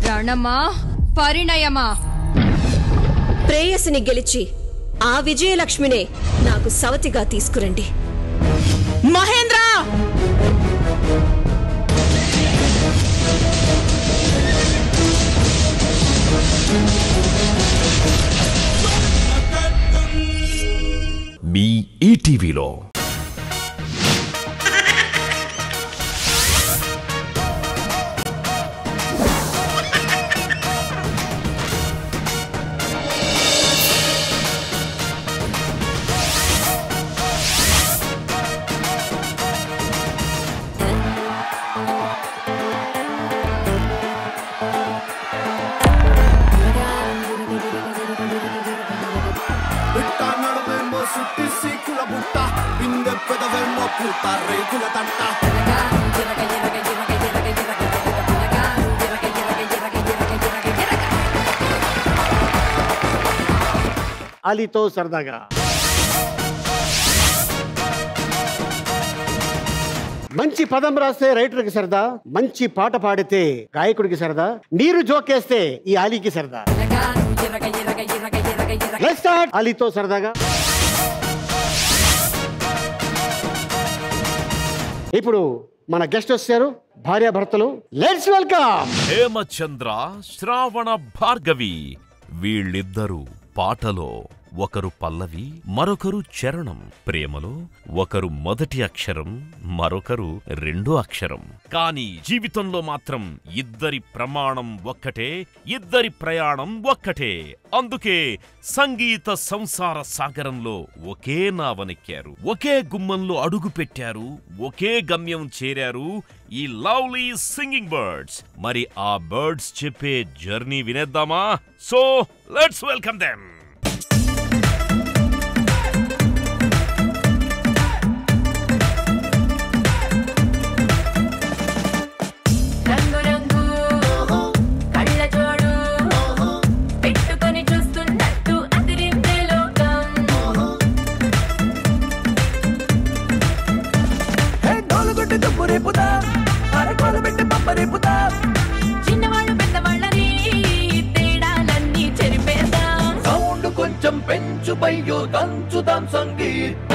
రణమా పరిణయమా ప్రేయసిని గెలిచి ఆ విజయలక్ష్మినే నాకు సవతిగా తీసుకురండి మహేంద్ర మీ ఈటీవీలో ಬಿಟ್ಟ ನಡುವೆಂಬೋ ಸುಟ್ಟಿಸಿ ಕುಲ ಬುಟ್ಟ ಹಿಂದೆ ಪೆದವೆಂಬೋ ಕೂತ ರೇಗುಲ ತಂಟ అలీతో సరదాగా మంచి పదం రాస్తే రైటర్కి సరదా మంచి పాట పాడితే గాయకుడికి సరదా నీరు జోకేస్తే ఈ ఆలీకి సరదా Let's start. అలీతో సరదాగా ఇప్పుడు మన గెస్ట్ వచ్చారు భార్యాభర్తలు లెట్స్ వెల్కమ్ హేమచంద్ర శ్రావణ భార్గవి వీళ్ళిద్దరూ పాటలో ఒకరు పల్లవి మరొకరు చరణం ప్రేమలో ఒకరు మొదటి అక్షరం మరొకరు రెండో అక్షరం కానీ జీవితంలో మాత్రం ఇద్దరి ప్రమాణం ఒక్కటే ఇద్దరి ప్రయాణం ఒక్కటే అందుకే సంగీత సంసార సాగరంలో ఒకే నావనెక్కారు ఒకే గుమ్మంలో అడుగు పెట్టారు ఒకే గమ్యం చేరారు ఈ లవ్లీ సింగింగ్ బర్డ్స్ మరి ఆ బర్డ్స్ చెప్పే జర్నీ వినేద్దామా సో లెట్స్ వెల్కమ్ దెమ్ రంగు రంగు కళ్ళ జోడు పెట్టుకొని చూస్తున్నట్టు అదిరిందే లోకం డోలు కొట్టి దుమ్ము రేపుతా అరకోలు పెట్టి పంప రేపుతా చిన్నవాళ్ళు పెద్దవాళ్ళని తేడాలన్నీ చెరిపేద్దాం సౌండ్ కొంచెం పెంచు పయ్యో దంచుదాం సంగీత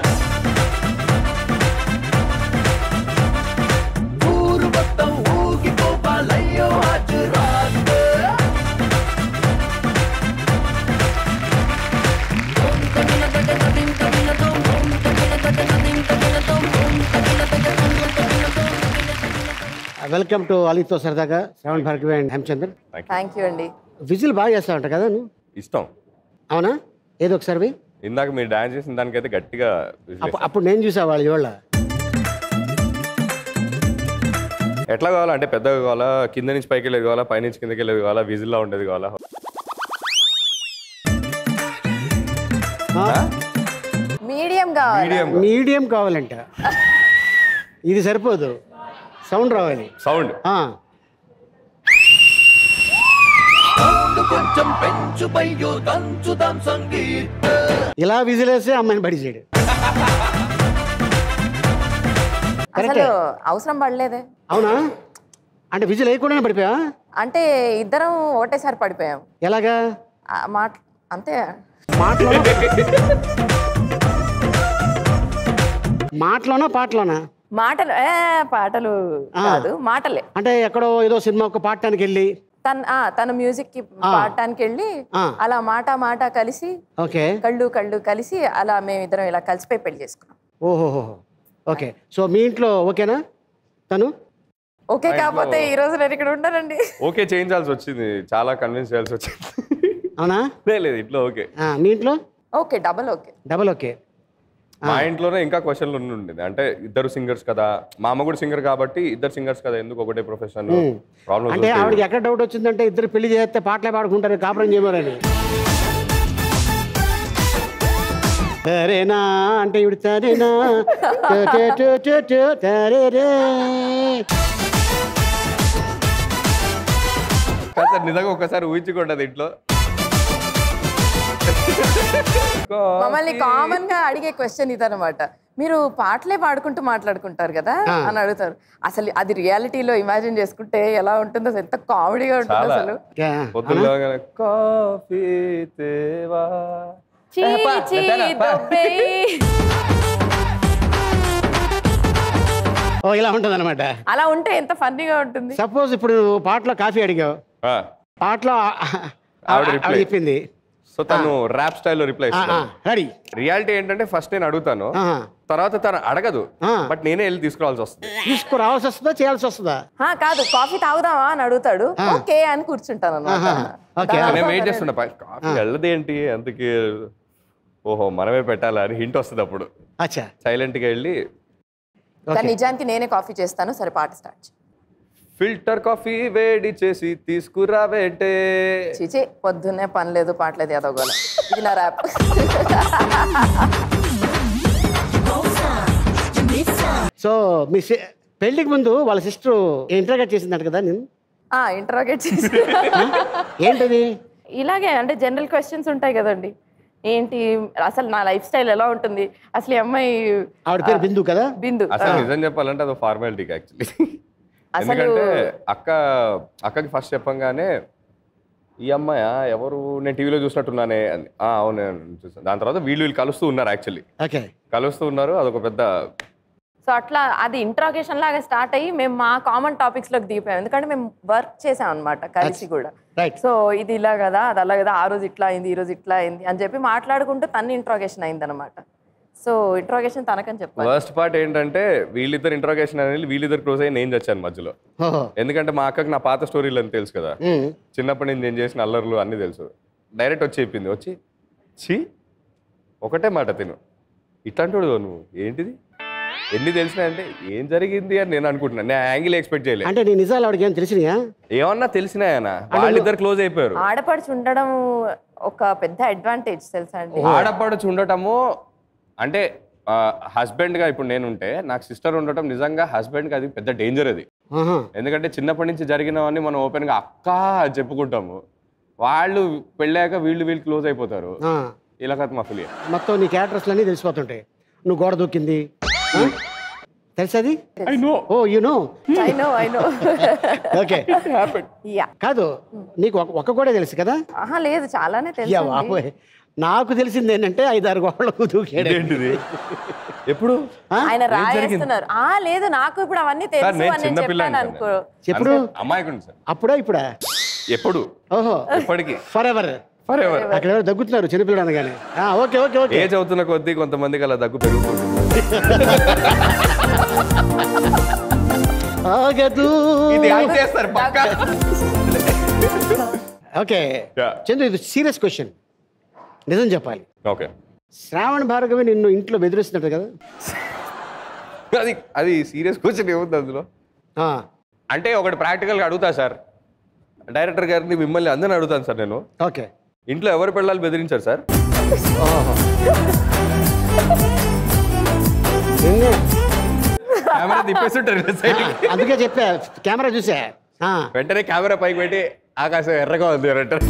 ఊరు మొత్తం ఊగిపోవాలయ్యో హాజరాత్ వెల్కమ్ టు అలీతో సరదాగా Shravan Bhargavi and Hemachandra thank you అండి విజిల్ బాగా చేస్తావంట కదా నువ్వు ఇష్టం అవునా ఏదో ఒకసారి పోయి. ఇందాక మీరు డాన్స్ చేసిన దానికైతే గట్టిగా విసిరేసాను. అప్పు- అప్పుడు నేను చూసా వాళ్ళు ఇవాళ ఎట్లా కావాలా అంటే పెద్దగా కావాలా కింద నుంచి పైకి వెళ్ళేది కావాలా పై నుంచి కిందకి వెళ్ళేది కావాలా విజిల్లా ఉండేది కావాలా మీడియం కావాలి మీడియం మీడియం కావాలంట ఇది సరిపోదు సౌండ్ రావాలి సౌండ్ ఆ, సౌండ్ కొంచెం పెంచు పయ్యో దంచుదాం సంగీత ఇలా విజిలేస్తే అమ్మాయిని బడి చేయడు అసలు అవసరం పడలేదే అవునా అంటే విజిల్ వేయకుండానే పడిపోయా అంటే ఇద్దరం ఒకటేసారి పడిపోయాం ఎలాగా ఆ మాట అంతే మాటలోనా మాటలోనా పాటలోనా మాటలు ఏ పాటలు ఆ. కాదు మాటలే అంటే ఎక్కడో ఏదో సినిమాకు పాడటానికి వెళ్ళి తన ఆ, తన మ్యూజిక్ కి పాడటానికి వెళ్ళి ఆ. అలా మాట మాట కలిసి ఓకే కళ్ళు కళ్ళు కలిసి అలా మేమిద్దరం ఇలా కలిసిపోయి పెళ్లి చేసుకున్నాం ఓహోహో ఓకే సో మీ ఇంట్లో ఓకేనా తను ఓకే కాకపోతే ఈ రోజు నేను ఇక్కడ ఉండనండి ఓకే చేయించాల్సి వచ్చింది చాలా కన్విన్స్ చేయాల్సి వచ్చింది అవునా లే, లేదు ఇట్లా ఓకే ఆ, మీ ఇంట్లో okay double okay double okay మా ఇంట్లోనే ఇంకా క్వశ్చన్లు ఉండి ఉండేది అంటే ఇద్దరు సింగర్స్ కదా మా అమ్మ కూడా సింగర్ కాబట్టి ఇద్దరు సింగర్స్ కదా ఎందుకు ఒకటే ప్రొఫెషన్ ప్రాబ్లమ్ అంటే ఆవిడకి ఎక్కడ డౌట్ వచ్చిందంటే ఇద్దరు పెళ్లి చేస్తే పాటలే పాడుకుంటారు కాపురం చేయమని సరేనా అంటే ఇవిడు సరేనా టు టు టు టు టు తరేరే. నిజంగా ఒకసారి ఊహించుకోండి అది ఇంట్లో మమ్మల్ని కామన్ గా అడిగే క్వశ్చన్ ఇదనమాట మీరు పాటలే పాడుకుంటూ మాట్లాడుకుంటారు కదా ఆ. అని అడుగుతారు అసలు అది రియాలిటీలో ఇమాజిన్ చేసుకుంటే ఎలా ఉంటుందో అసలు ఎంత కామెడీగా ఉంటుంది చాలా. అసలు యా. పొద్దున్న లేవగానే, కాఫీ తేవా చీ, పా, చీ, పెట్టారా? పా. దొబ్బేయ్. ఓ ఇలా ఉంటుంది అనమాట అలా ఉంటే ఎంత ఫన్నీగా ఉంటుంది సపోజ్ ఇప్పుడు నువ్వు పాటలో కాఫీ అడిగావు ఆ, పాటలో ఆ- ఆవిడ ఆవిడ reply. చెప్పింది సో తను ర్యాప్ స్టైల్లో రిప్లై ఇస్తాను రెడీ రియాలిటీ ఏంటంటే ఫస్ట్ నేను అడుగుతాను ఆహా. తర్వాత తను అడగదు ఆ. బట్ నేనే వెళ్ళి తీసుకురావాల్సి వస్తుంది తీసుకురావాల్సి వస్తుందా చేయాల్సి వస్తుందా ఆ, కాదు కాఫీ తాగుదామా అని అడుగుతాడు ఓకే అని కూర్చుంటాను ఆహా. ఓకే. అనమాట నేను వెయిట్ చేస్తున్నా పై- కాఫీ వెళ్ళదేంటి అందుకే ఓహో మనమే పెట్టాలా అని హింట్ వస్తుంది అప్పుడు అచ్చా సైలెంట్గా వెళ్ళి కానీ నిజానికి నేనే కాఫీ చేస్తాను సరే పాట స్టార్ట్ ఫిల్టర్ కాఫీ వేడి చేసి తీసుకురావేంటే చీచి పొద్దున్నే పని లేదు పాటలేదు ఎదగోల ఇది నా ర్యాప్ సో మీ సి- పెళ్లికి ముందు వాళ్ళ సిస్టర్ ఇంటర్గేట్ చేసిందంట కదా నేను ఇంటరాగేట్ చేసి ఏంటది ఇలాగే అంటే జనరల్ క్వశ్చన్స్ ఉంటాయి కదండి ఏంటి అసలు నా లైఫ్ స్టైల్ ఎలా ఉంటుంది అసలు ఈ అమ్మాయి ఆవిడ పేరు బిందు కదా బిందు అసలు నిజం చెప్పాలంటే అది ఫార్మాలిటీ యాక్చువల్లీ అసలు ఎందుకంటే అక్క అక్కకి ఫస్ట్ చెప్పంగానే ఈ అమ్మాయ ఎవరు నేను టీవీలో చూసినట్టున్నానే అని "ఆ, అవును నేను చూసాను దాని తర్వాత వీళ్ళు వీళ్ళు కలుస్తూ ఉన్నారు యాక్చువల్లీ ఓకే కలుస్తూ ఉన్నారు అదొక పెద్ద సో అట్లా అది ఇంట్రాగేషన్ లాగా స్టార్ట్ అయ్యి మేము మా కామన్ టాపిక్స్ లోకి దిగిపోయాం ఎందుకంటే మేము వర్క్ చేసాం అనమాట కలిసి కూడా రైట్ సో ఇది ఇలా కదా అది అలా కదా ఆ రోజు ఇట్లా అయింది ఈ రోజు ఇట్లా అయింది అని చెప్పి మాట్లాడుకుంటూ తన ఇంట్రాగేషన్ అయింది అనమాట సో ఇంట్రాగేషన్ తనకని చెప్పాలి వర్స్ట్ పార్ట్ ఏంటంటే వీళ్ళిద్దరు ఇంట్రోగేషన్ అనేది వీళ్ళిద్దరు క్లోజ్ అయ్యి నేను చచ్చాను మధ్యలో ఓహో ఎందుకంటే మా అక్కకి నా పాత స్టోరీలు అని తెలుసు కదా ఉమ్. చిన్నప్పటి నుంచి నేను చేసిన అల్లర్లు అన్నీ తెలుసు డైరెక్ట్ వచ్చి చెప్పింది వచ్చి ఛీ ఒకటే మాట తిను ఇట్లాంటి నువ్వు ఏంటిది ఎన్ని తెలిసినా అంటే ఏం జరిగింది అని నేను అనుకుంటున్నాను నేను యాంగిల్ ఎక్స్పెక్ట్ చేయలేదు అంటే నీ నిజాలు ఆవిడకి ఏం తెలిసినాయా ఏమన్నా తెలిసినాయనా వాళ్ళిద్దరు క్లోజ్ అయిపోయారు ఆడపడుచు ఉండడం ఒక పెద్ద అడ్వాంటేజ్ తెలుసా అండి ఆడపడచ్చు ఉండటము అంటే హస్బెండ్ గా ఇప్పుడు నేను ఉంటే నాకు సిస్టర్ ఉండటం నిజంగా హస్బెండ్ కి అది పెద్ద డేంజర్ అది ఆహా. ఎందుకంటే చిన్నప్పటి నుంచి జరిగినవన్నీ మనం ఓపెన్ గా అక్క అని చెప్పుకుంటాము వాళ్ళు పెళ్ళాక వీళ్ళు వీళ్ళు క్లోజ్ అయిపోతారు ఆ. ఇలా కథ మా ఫిలియా మొత్తం నీ క్యారెక్టర్స్ అన్నీ తెలిసిపోతుంటాయి నువ్వు గోడ దూకింది ఆ? తెలుసది oh you know I know I know okay yeah కాదు నీకు ఒక ఒక్క గోడే తెలుసు కదా ఆహా లేదు చాలానే యా తెలుసు బాబోయ్ నాకు తెలిసింది ఏంటంటే ఐదారు గోడలకు దూకాడు ఏంటిది ఎప్పుడు ఆయన రాయేస్తున్నారు ఆ లేదు నాకు ఇప్పుడు అవన్నీ సార్ తెలుసు నేను అని నేను చిన్న చెప్పాను పిల్లని అనుకో ఎప్పుడు అమ్మాయికుంది సార్ అప్పుడా ఇప్పుడా ఎప్పుడు ఓహో ఎప్పటికి ఫర్ ఎవర్ ఫర్ ఎవర్ అక్కడ ఎవరు దగ్గుతున్నారు చిన్నపిల్లడు అనగానే ఆ, ఓకే ఓకే ఓకే ఏజ్ అవుతున్న కొద్దీ కొంతమందికి అలా దగ్గు పెరుగుతుంది ఆగదు ఇది యాక్ట్ చేస్తారు పక్కా ఓకే Yeah. చందు ఇది సీరియస్ క్వశ్చన్ నిజం చెప్పాలి ఓకే శ్రావణ భార్గవి నిన్ను ఇంట్లో బెదిరిస్తున్నట్టు కదా అది అది సీరియస్ క్వశ్చన్ ఏముంది అందులో ఆ, అంటే ఒకటి ప్రాక్టికల్గా అడుగుతా సార్ డైరెక్టర్ గారిని మిమ్మల్ని అందరిని అడుగుతాను సార్ నేను ఓకే ఇంట్లో ఎవరు పెళ్ళాలి బెదిరించారు సార్ నిన్నే. కెమెరా తిప్పేస్తుంటారు side కి. అందుకే చెప్పా కెమెరా చూసా ఆ, వెంటనే కెమెరా పైకి పెట్టి ఆకాశం ఎర్రగా ఉంది అని అంటారు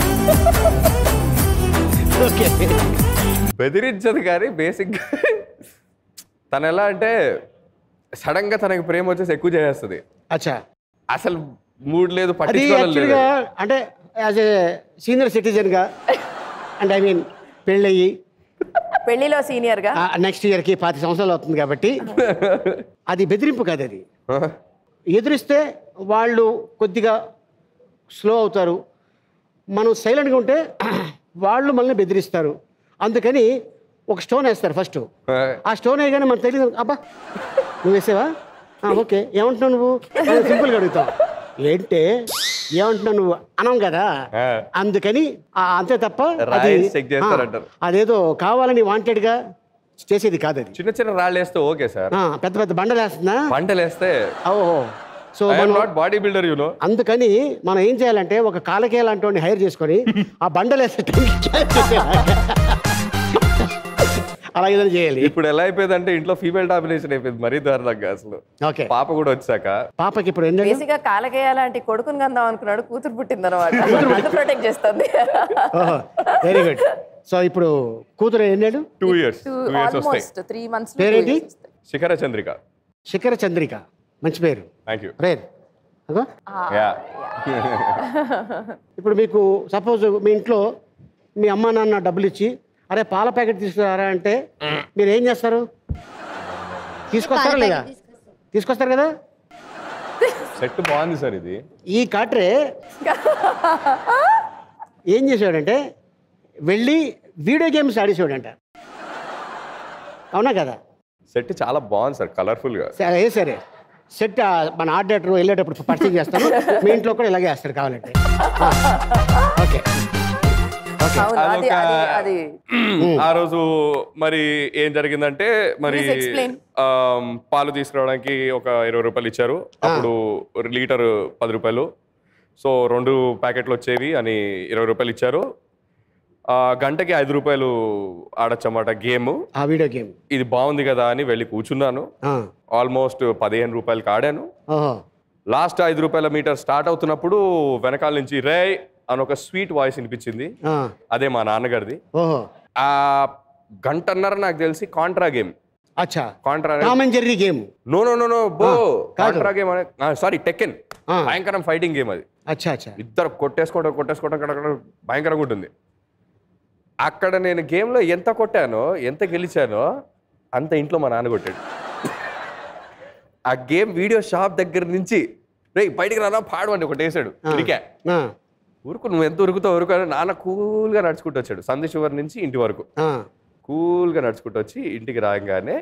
ఓకే బెదిరించదు కానీ బేసిక్ తను ఎలా అంటే సడన్ గా తనకి ప్రేమ వచ్చేసి ఎక్కువ చేసేస్తుంది అచ్చా అసలు మూడ్ లేదు అది పట్టించుకోవడం లేదు యాక్చువల్గా అంటే యాజ్ ఏ సీనియర్ సిటిజన్గా అండ్ ఐ మీన్ పెళ్ళయి పెళ్లిలో సీనియర్ గా నెక్స్ట్ ఇయర్కి పాతి సంవత్సరాలు అవుతుంది కాబట్టి అది బెదిరింపు కాదు అది ఎదురిస్తే వాళ్ళు కొద్దిగా స్లో అవుతారు మనం సైలెంట్గా ఉంటే వాళ్ళు మనల్ని బెదిరిస్తారు అందుకని ఒక స్టోన్ వేస్తారు ఫస్ట్ ఆ స్టోన్ వేయగానే మనకు తెలియదు అబ్బా నువ్వు వేసావా "ఆ, ఓకే ఏమంటున్నావు నువ్వు అని సింపుల్గా అడుగుతావు ఏంటే ఏమంటున్నావు నువ్వు అనం కదా ఆ. అందుకని ఆ, అంతే తప్ప అది రాయేసి check ఆ, చేస్తారంటారు. అదేదో కావాలని వాంటెడ్గా చేసేది కాదు అది చిన్న చిన్న రాళ్ళు వేస్తే ఓకే సార్ ఆ, పెద్ద పెద్ద బండలు వేస్తుందా పంటలు వేస్తే ఓహో సో ఐఎమ్ మనం not body builder you know అందుకని మనం ఏం చేయాలంటే ఒక కాలకే లాంటి వాడిని హైర్ చేసుకొని ఆ బండలు వేసే టైంకి catch చేసేలాగా. అలా ఏదైనా చేయాలి ఇప్పుడు ఎలా అయిపోయింది అంటే ఇంట్లో ఫీమేల్ డామినేషన్ అయిపోయింది మరీ దారుణంగా అసలు ఓకే పాప కూడా వచ్చాక పాపకి ఇప్పుడు ఎన్ని ఏళ్ళు? బేసిక్ గా కాలకేయ లాంటి కొడుకుని కందాం అనుకున్నాడు కూతురు పుట్టింది అనమాట ప్రొటెక్ట్ చేస్తుంది ఓహో వెరీ గుడ్ సో ఇప్పుడు కూతురు ఎన్నేడు టూ ఇయర్స్ టూ ఇయర్స్ వస్తాయి ఆల్మోస్ట్ త్రీ మంత్స్ పేరేంటి? శిఖర చంద్రిక శిఖర చంద్రిక మంచి పేరు థ్యాంక్ యూ రేర్ అగో యా ఇప్పుడు మీకు సపోజ్ మీ ఇంట్లో మీ అమ్మ నాన్న డబ్బులు ఇచ్చి అరే పాల ప్యాకెట్ తీసుకురారా అంటే మీరు ఏం చేస్తారు తీసుకొస్తారా లేదా తీసుకొస్తారు కదా సెట్ బాగుంది సార్ ఇది ఈ కాట్రే ఏం చేసాడంటే వెళ్ళి వీడియో గేమ్స్ ఆడేసాడంట అవునా కదా సెట్ చాలా బాగుంది సార్ కలర్ఫుల్ గా సరే సరే సెట్ ఆ, మన ఆర్డర్ వెళ్ళేటప్పుడు పరిచయం చేస్తాను మీ ఇంట్లో కూడా ఇలాగే వేస్తారు కావాలంటే ఆ, ఓకే ఓకే అవును అది అదొక- అది అది ఆ రోజు మరి ఏం జరిగిందంటే మరి Please explain. ఆమ్, పాలు తీసుకురావడానికి ఒక ఇరవై రూపాయలు ఇచ్చారు అప్పుడు లీటర్ పది రూపాయలు సో రెండు ప్యాకెట్లు వచ్చేవి అని ఇరవై రూపాయలు ఇచ్చారు ఆ, గంటకి ఐదు రూపాయలు ఆడొచ్చన్నమాట గేమ్ ఆ వీడియో గేమ్ ఇది బాగుంది కదా అని వెళ్ళి కూర్చున్నాను ఆ, ఆల్మోస్ట్ పదిహేను రూపాయలకి ఆడాను ఓహో లాస్ట్ ఐదు రూపాయల మీటర్ స్టార్ట్ అవుతున్నప్పుడు వెనకాల నుంచి రే అని ఒక స్వీట్ వాయిస్ వినిపించింది ఆ, అదే మా నాన్నగారిది ఓహో ఆ గంటన్నర నాకు తెలిసి కాంట్రా గేమ్ అచ్చా Contra Tom and Jerry game no no no no బో కాదు. కాంట్రా గేమ్ అనే సారీ టెకెన్ ఆ. భయంకరం ఫైటింగ్ గేమ్ అది అచ్చా అచ్చా ఇద్దరు కొట్టేసుకోవడం కొట్టేసుకోవడం అక్కడ భయంకరంగా ఉంటుంది అక్కడ నేను గేమ్లో ఎంత కొట్టానో ఎంత గెలిచానో అంత ఇంట్లో మా నాన్న కొట్టాడు ఆ గేమ్ వీడియో షాప్ దగ్గర నుంచి రే బయటికి రానా పాడవండి ఒకటి వేసాడు ఇరికా ఆ, ఊరుకు నువ్వు ఎంత ఉరుకుతావు ఉరుకు అని నాన్న కూల్గా నడుచుకుంటూ వచ్చాడు సందేశ్వర్ నుంచి ఇంటి వరకు ఆ, కూల్గా నడుచుకుంటూ వచ్చి ఇంటికి రాగానే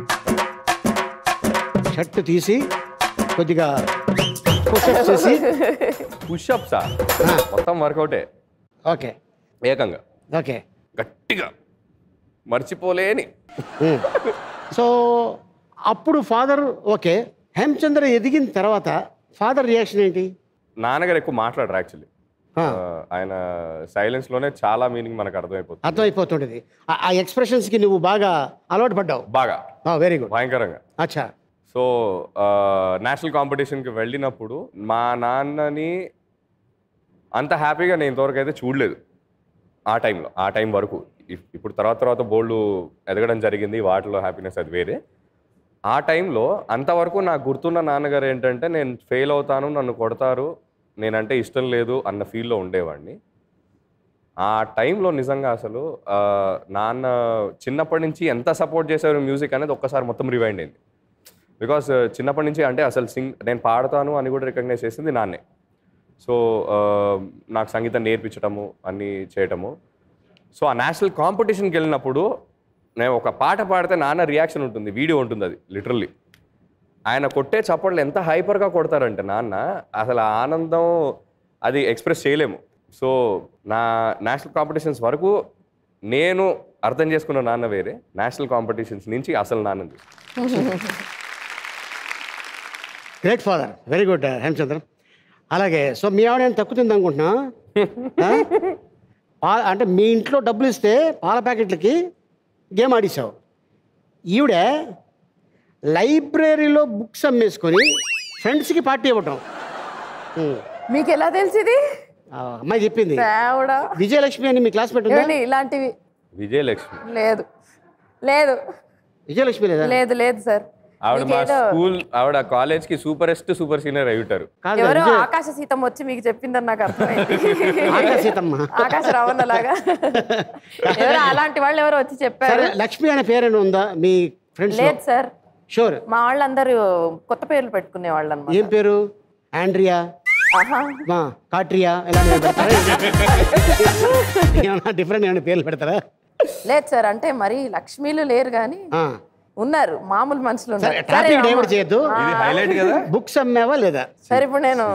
షర్ట్ తీసి కొద్దిగా పుషప్స్ చేసి పుషప్సా మొత్తం వర్కౌటే ఓకే ఏకంగా ఓకే గట్టిగా మర్చిపోలేని ఉమ్. సో అప్పుడు ఫాదర్ ఓకే హేమచంద్ర ఎదిగిన తర్వాత ఫాదర్ రియాక్షన్ ఏంటి నాన్నగారు ఎక్కువ మాట్లాడరు యాక్చువల్లీ ఆ, ఆయన సైలెన్స్ లోనే చాలా మీనింగ్ మనకు అర్థమైపోతుంది అర్థమైపోతుంటది ఆ- ఆ ఎక్స్ప్రెషన్స్కి నువ్వు బాగా అలవాటు పడ్డావు బాగా వెరీ గుడ్ భయంకరంగా అచ్చా సో నేషనల్ కాంపిటీషన్కి వెళ్ళినప్పుడు మా నాన్నని అంత హ్యాపీగా నేను ఇంతవరకు అయితే చూడలేదు ఆ టైంలో ఆ టైం వరకు ఇప్- ఇప్పుడు తర్వాత తర్వాత బోల్డ్ ఎదగడం జరిగింది వాటిలో హ్యాపీనెస్ అది వేరే ఆ టైంలో అంతవరకు నాకు గుర్తున్న నాన్నగారు ఏంటంటే నేను ఫెయిల్ అవుతాను నన్ను కొడతారు నేనంటే ఇష్టం లేదు అన్న ఫీల్లో ఉండేవాడిని ఆ టైంలో నిజంగా అసలు ఆ, నాన్న చిన్నప్పటి నుంచి ఎంత సపోర్ట్ చేశారు మ్యూజిక్ అనేది ఒక్కసారి మొత్తం రివైండ్ అయింది బికాస్ చిన్నప్పటి నుంచి అంటే అసలు సింగ్ నేను పాడతాను అని కూడా రికగ్నైజ్ చేసింది నాన్నే సో ఆ, నాకు సంగీతం నేర్పించడము అన్నీ చేయటము సో ఆ నేషనల్ కాంపిటీషన్కి వెళ్ళినప్పుడు నేను ఒక పాట పాడితే నాన్న రియాక్షన్ ఉంటుంది వీడియో ఉంటుంది అది లిటరల్లీ ఆయన కొట్టే చప్పట్లు ఎంత హైపర్గా కొడతారంటే నాన్న అసలు ఆ ఆనందం అది ఎక్స్ప్రెస్ చేయలేము సో నా నేషనల్ కాంపిటీషన్స్ వరకు నేను అర్థం చేసుకున్న నాన్న వేరే నేషనల్ కాంపిటీషన్స్ నుంచి అసలు నాన్న great father very good Hemachandra అలాగే సో మీ ఆవిడ ఏం తక్కువ తింది అనుకుంటున్నా ఆ? పా- అంటే మీ ఇంట్లో డబ్బులు ఇస్తే పాల ప్యాకెట్లకి గేమ్ ఆడిసావు ఈవిడ లైబ్రరీలో బుక్స్ అమ్మేసుకొని ఫ్రెండ్స్కి పార్టీ ఇవ్వటం ఉమ్. మీకు ఎలా తెలిసింది ఆ అమ్మాయి చెప్పింది దేవుడా విజయలక్ష్మి అని మీ క్లాస్మేట్ ఉందా ఏమండి ఇలాంటివి విజయలక్ష్మి లేదు లేదు విజయలక్ష్మి లేదా లేదు లేదు సార్ ఆవిడ మా మీకేదో స్కూల్ ఆవిడ కాలేజ్ కి సూపరెస్ట్ సూపర్ సీనియర్ అయి ఉంటారు కాదు ఎవరో విజయ ఆకాశ సీతం వచ్చి మీకు చెప్పిందని నాకు అర్థమైంది ఆకాశ సీతమ్మ ఆకాశ రావణ లాగా ఎవరో అలాంటి వాళ్ళు ఎవరో వచ్చి చెప్పారు సరే లక్ష్మి అనే పేరేనా ఉందా మీ ఫ్రెండ్స్ లేదు సార్ షూర్ మా వాళ్ళందరూ కొత్త పేర్లు పెట్టుకునే వాళ్ళు అనమాట ఏం పేరు ఆండ్రియా మా కాట్రియా ఇలా ఏమైనా పెడతారా ఏమన్నా డిఫరెంట్ ఏమైనా పేర్లు పెడతారా లేదు సార్ అంటే మరి లక్ష్మీలు లేరు కానీ ఆ. ఉన్నారు మామూలు మనుషులు సరే ఉన్నారు టాపిక్ సరే, డైవర్ట్ చేయొద్దు ఇది హైలైట్ కదా బుక్స్ అమ్మావా లేదా సరే ఇప్పుడు నేను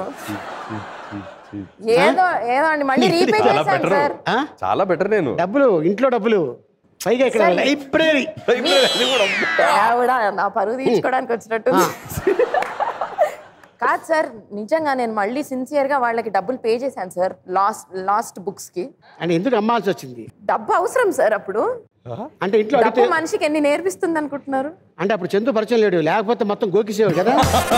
ఏదో ఏదో అండి మళ్ళీ రీపే చాలా చేశాను బెటర్ సార్ ఆ? చాలా బెటర్ నేను డబ్బులు ఇంట్లో డబ్బులు పైగా ఇక్కడ లైబ్రరీ ఆవిడ నా పరుగు తీర్చుకోవడానికి వచ్చినట్టు కాదు సార్ నిజంగా నేను మళ్ళీ సిన్సియర్గా వాళ్ళకి డబ్బులు పే చేశాను సార్ లాస్ట్ లాస్ట్ బుక్స్కి అని ఎందుకు అమ్మాల్సి వచ్చింది డబ్బు అవసరం సార్ అప్పుడు అంటే ఇంట్లో డబ్బు అడిగితే మనిషికి ఎన్ని నేర్పిస్తుంది అనుకుంటున్నారు అంటే అప్పుడు చందు పరిచయం లేడు లేకపోతే మొత్తం గోకిసేవాడు కదా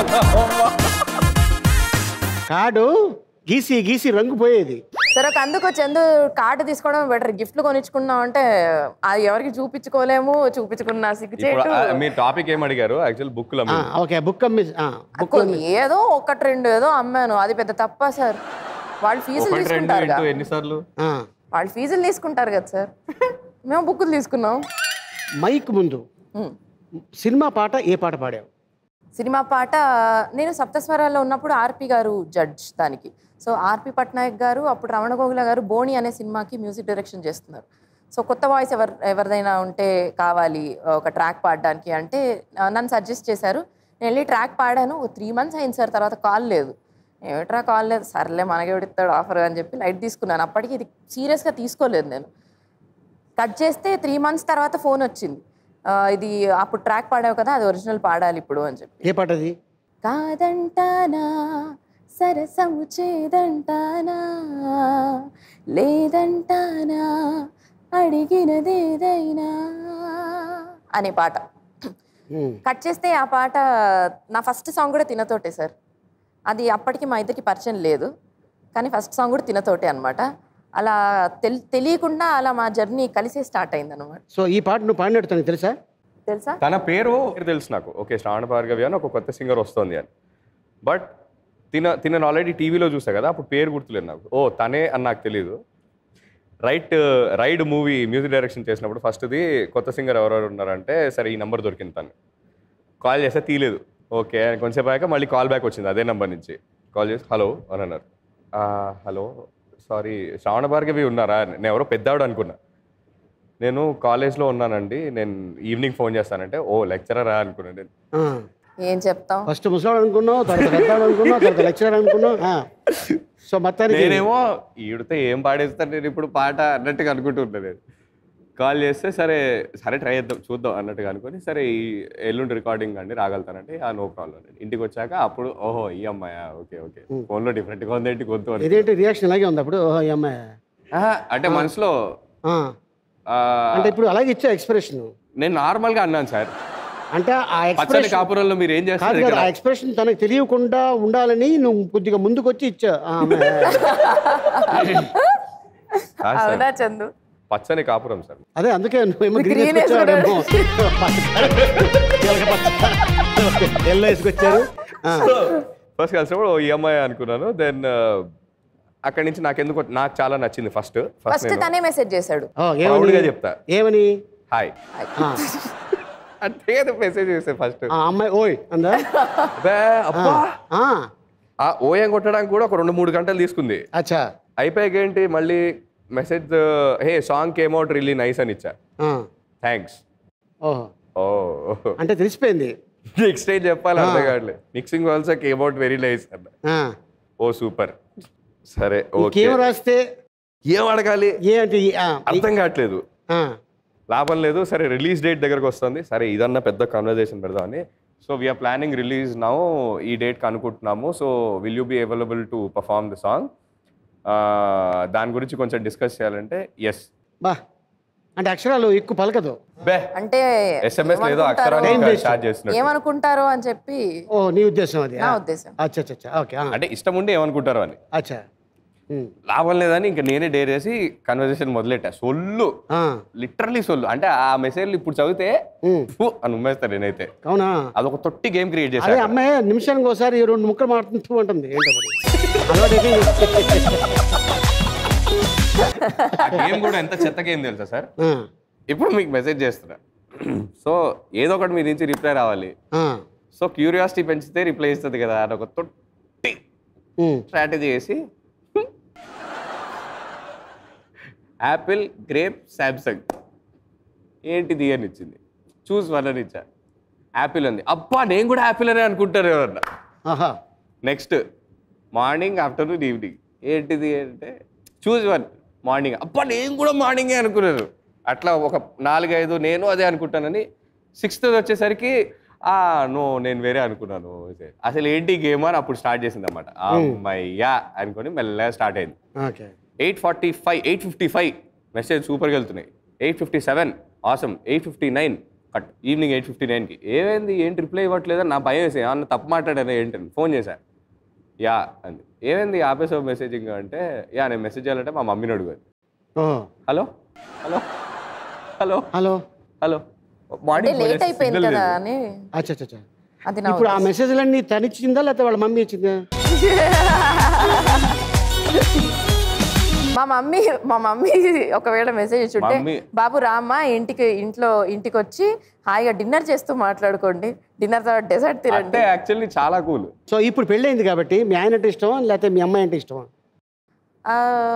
కార్డు గీసి గీసి రంగు పోయేది సరే ఒక అందుకు చందు కార్డు తీసుకోవడం బెటర్ గిఫ్ట్లు కొనిచ్చుకున్నాం అంటే అది ఎవరికి చూపించుకోలేము చూపించుకున్నా సిగ్గు ఇప్పుడు చేయటం ఆ, మీ టాపిక్ ఏం అడిగారు యాక్చువల్ బుక్లు ఆ, ఓకే బుక్ అమ్మి ఆ, బుక్ కొన్ని ఏదో ఒకటి రెండు ఏదో అమ్మాను అది పెద్ద తప్ప సార్ వాళ్ళు ఫీజులు ఒకటి రెండు తీసుకుంటారు ఇంటూ ఎన్నిసార్లు ఆ, వాళ్ళు ఫీజులు తీసుకుంటారు కదా సార్ మేము బుక్కులు తీసుకున్నాం మైక్ ముందు ఉమ్. సినిమా పాట ఏ పాట పాడావు సినిమా పాట నేను సప్తస్వరాల్లో ఉన్నప్పుడు ఆర్పి గారు జడ్జ్ దానికి సో ఆర్పి పట్నాయక్ గారు అప్పుడు రమణ గోగుల గారు బోణి అనే సినిమాకి మ్యూజిక్ డైరెక్షన్ చేస్తున్నారు సో కొత్త వాయిస్ ఎవరు ఎవరిదైనా ఉంటే కావాలి ఒక ట్రాక్ పాడడానికి అంటే ఆ, నన్ను సజెస్ట్ చేశారు నేను వెళ్ళి ట్రాక్ పాడాను త్రీ మంత్స్ అయింది సార్ తర్వాత కాల్ లేదు ఏమిట్రా కాల్ లేదు సర్లే మనకెవడిస్తాడు ఆఫర్ అని చెప్పి లైట్ తీసుకున్నాను అప్పటికి ఇది సీరియస్గా తీసుకోలేదు నేను కట్ చేస్తే త్రీ మంత్స్ తర్వాత ఫోన్ వచ్చింది ఆ, ఇది అప్పుడు ట్రాక్ పాడావు కదా అది ఒరిజినల్ పాడాలి ఇప్పుడు అని చెప్పి ఏ పాట అది కాదంటానా సరసము చేదంటానా లేదంటానా అడిగినదేదైనా అనే పాట ఉమ్, కట్ చేస్తే ఆ పాట నా ఫస్ట్ సాంగ్ కూడా తినతోటే సార్ అది అప్పటికి మా ఇద్దరికి పరిచయం లేదు కానీ ఫస్ట్ సాంగ్ కూడా తినతోటే అనమాట అలా తెల్ తెలియకుండా అలా మా జర్నీ కలిసే స్టార్ట్ అయింది అనమాట సో ఈ పాట నువ్వు పాడినట్టు తనకు తెలుసా తెలుసా తన పేరు తెలుసు నాకు ఓకే శ్రావణ భార్గవి అని ఒక కొత్త సింగర్ వస్తుంది అని బట్ తిన తినను ఆల్రెడీ టీవీలో చూసా కదా అప్పుడు పేరు గుర్తులేదు నాకు ఓ తనే అని నాకు తెలియదు right ride movie music direction చేసినప్పుడు ఫస్ట్ది కొత్త సింగర్ ఎవరెవరు ఉన్నారంటే సరే ఈ నెంబర్ దొరికింది తను కాల్ చేస్తే తీయలేదు ఓకే కొంచెంసేపు అయ్యాక మళ్ళీ కాల్ బ్యాక్ వచ్చింది అదే నెంబర్ నుంచి కాల్ చేసి హలో అని అన్నారు "ఆ, హలో సారీ శ్రావణ భార్గవి ఉన్నారా అని. నేను ఎవరో పెద్దావిడ అనుకున్నా నేను కాలేజ్లో ఉన్నానండి నేను ఈవినింగ్ ఫోన్ చేస్తానంటే ఓ లెక్చరరా అనుకున్నాను నేను ఆ, ఏం చెప్తాం ఫస్ట్ ముసలాడు అనుకున్నావు తర్వాత పెద్దాడు అనుకున్నావు తర్వాత లెక్చరర్ అనుకున్నావు ఆ. సో మొత్తానికి నేనేమో ఈవిడితో ఏం పాడేస్తాను నేను ఇప్పుడు పాట అన్నట్టుగా అనుకుంటున్నా నేను కాల్ చేస్తే సరే సరే ట్రై చేద్దాం చూద్దాం అన్నట్టుగా అనుకొని సరే ఈ ఎల్లుండి రికార్డింగ్ అండి రాగలుగుతానంటే ఆ నో ప్రాబ్లం ఇంటికి వచ్చాక అప్పుడు ఓహో ఈ అమ్మాయా ఓకే ఓకే ఫోన్లో డిఫరెంట్గా ఉందేంటి గొంతు అని ఇదేంటి రియాక్షన్ ఇలాగే ఉంది అప్పుడు ఓహో, ఈ అమ్మాయి ఆహా, అంటే మనసులో ఆ, ఆ, అంటే ఇప్పుడు అలాగే ఇచ్చా ఎక్స్ప్రెషన్ నేను నార్మల్గా అన్నాను సార్ అంటే ఆ పచ్చని ఎక్స్ప్రెషన్ కాపురంలో మీరు ఏం కాదు చేస్తారు కాదు, ఇక్కడ ఆ ఎక్స్ప్రెషన్ తనకు తెలియకుండా ఉండాలని నువ్వు కొద్దిగా ముందుకు వచ్చి ఇచ్చా ఆ అమ్మాయి. కాదు సార్. అవునా చందు పచ్చని కాపురం సార్ అదే అందుకే నువ్వేమో నువ్వు గ్రీన్ green వేసుకొచ్చాడేమో ఎల్లో వేసుకొచ్చారు ఆ, ఫస్ట్ కలిసినప్పుడు ఓ ఈఎంఐ అనుకున్నాను దెన్ అక్కడి నుంచి నాకు ఎందుకు నాకు చాలా నచ్చింది ఫస్ట్ ఫస్ట్ ఫస్ట్ తనే మెసేజ్ చేశాడు ఓ, ప్రౌడ్గా ఏమని చెప్తా ఏమని హాయ్ ఆ, అంతే మెసేజ్ చేస్తే ఫస్ట్ ఆ అమ్మాయి ఓయ్ అందా అబ్బా ఆ, ఆ ఓయం కొట్టడానికి కూడా ఒక రెండు మూడు గంటలు తీసుకుంది అచ్చా అయిపోయాక ఏంటి మళ్ళీ message hey song came out really nice అని ఇచ్చా ఆ, థ్యాంక్స్ ఓహో ఓ అంటే తెలిసిపోయింది నెక్స్ట్ ఏం చెప్పాలి అర్థం కావట్లేదు mixing also came out very nice అన్న ఆ, ఓ సూపర్ సరే ఓకే ఇంకేం రాస్తే ఏం అడగాలి ఏ అంటే ఈ- ఆ, ఈ- అర్థం కావట్లేదు ఆ, లాభం లేదు సరే రిలీజ్ డేట్ దగ్గరకు వస్తుంది సరే ఇదన్నా పెద్ద కన్వర్జేషన్ పెడదామని so we're planning release now ఈ డేట్కి అనుకుంటున్నాము so will you be available to perform the song దాని గురించి కొంచెం డిస్కస్ చేయాలంటే ఎస్ బా అంటే అక్షరాలు ఎక్కువ పలకదు బే అంటే ఎస్ఎంఎస్ లేదో ఏమనుకుంటారో- Time అక్షరాన్ని waste. స్టార్ట్ చేస్తున్నట్టు ఏమనుకుంటారో అని చెప్పి ఓ నీ ఉద్దేశం అది నా ఆ. ఉద్దేశం అచ్చా అచ్చా, అచ్చా ఓకే ఆ, అంటే ఇష్టం ఉండి ఏమనుకుంటారు అని అచ్చా ఉమ్, లాభం లేదని ఇంకా నేనే డేర్ చేసి కన్వర్జేషన్ మొదలెట్టా సొల్లు ఆ, లిటరలీ సొల్లు అంటే ఆ మెసేజ్ ఇప్పుడు చదివితే ఉమ్, ఫు అని ఉమ్మేస్తాను నేనైతే అవునా అదొక తొట్టి గేమ్ క్రియేట్ అదే చేశాను అమ్మాయి నిమిషానికి ఒకసారి ఈ రెండు ముక్కలు మాట్లాడుతూ ఉంటుంది ఏంటో మరి అలవాటు అయిపోయింది. ఆ గేమ్ కూడా ఎంత చెత్త గేమ్ తెలుసా సార్ ఆ, ఇప్పుడు మీకు మెసేజ్ చేస్తున్నా సో ఏదో ఒకటి మీ నుంచి రిప్లై రావాలి ఆ, సో క్యూరియాసిటీ పెంచితే రిప్లై ఇస్తుంది కదా అని ఒక తొట్టి ఉమ్, స్ట్రాటజీ వేసి యాపిల్ గ్రేప్ శాంసంగ్ ఏంటిది అని ఇచ్చింది చూస్ వన్ అని ఇచ్చా యాపిల్ ఉంది అబ్బా నేను కూడా యాపిల్ అనే అనుకుంటారు ఎవరన్నా ఆహా నెక్స్ట్ మార్నింగ్ ఆఫ్టర్నూన్ ఈవినింగ్ ఏంటిది అంటే చూస్ వన్ మార్నింగ్ అబ్బా నేను కూడా మార్నింగే అనుకున్నాను అట్లా ఒక నాలుగైదు నేను అదే అనుకుంటానని సిక్స్త్ వచ్చేసరికి ఆ నో నేను వేరే అనుకున్నాను అసలు ఏంటి గేమ్ అని అప్పుడు స్టార్ట్ చేసింది అనమాట అమ్మయ్యా అనుకొని మెల్లగా స్టార్ట్ అయింది okay eight forty five eight fifty five message సూపర్గా వెళ్తున్నాయి eight fifty seven awesome eight fifty nine cut evening eight fifty నైన్కి ఏమైంది ఏంటి రిప్లై ఇవ్వట్లేదని నా భయం వేసి అన్న తప్పు మాట్లాడాను ఏంటని ఫోన్ చేశాను యా అంది ఏమైంది ఆపేసావు మెసేజింగ్ అంటే యా నేను మెసేజ్ చేయాలంటే మా మమ్మీని అడుగుది oh hello hello hello hello hello అంటే మార్నింగ్ లేట్ అయిపోయింది కదా అని అచ్చా అచ్చా, అచ్చా అది నా ఇప్పుడు ఆ మెసేజ్లన్నీ తనిచ్చిందా లేకపోతే వాళ్ళ మమ్మీ ఇచ్చిందా మా మమ్మీ మా మమ్మీ ఒకవేళ మెసేజ్ ఇచ్చుంటే మమ్మీ. బాబు రామ్మా ఇంటికి ఇంట్లో ఇంటికి వచ్చి హాయిగా డిన్నర్ చేస్తూ మాట్లాడుకోండి డిన్నర్ తర్వాత డెజర్ట్ అంటే తినండి యాక్చువల్లీ చాలా కూల్ సో ఇప్పుడు పెళ్ళైంది కాబట్టి మీ ఆయన అంటే ఇష్టమా లేకపోతే మీ అమ్మాయి అంటే ఇష్టమా ఆ,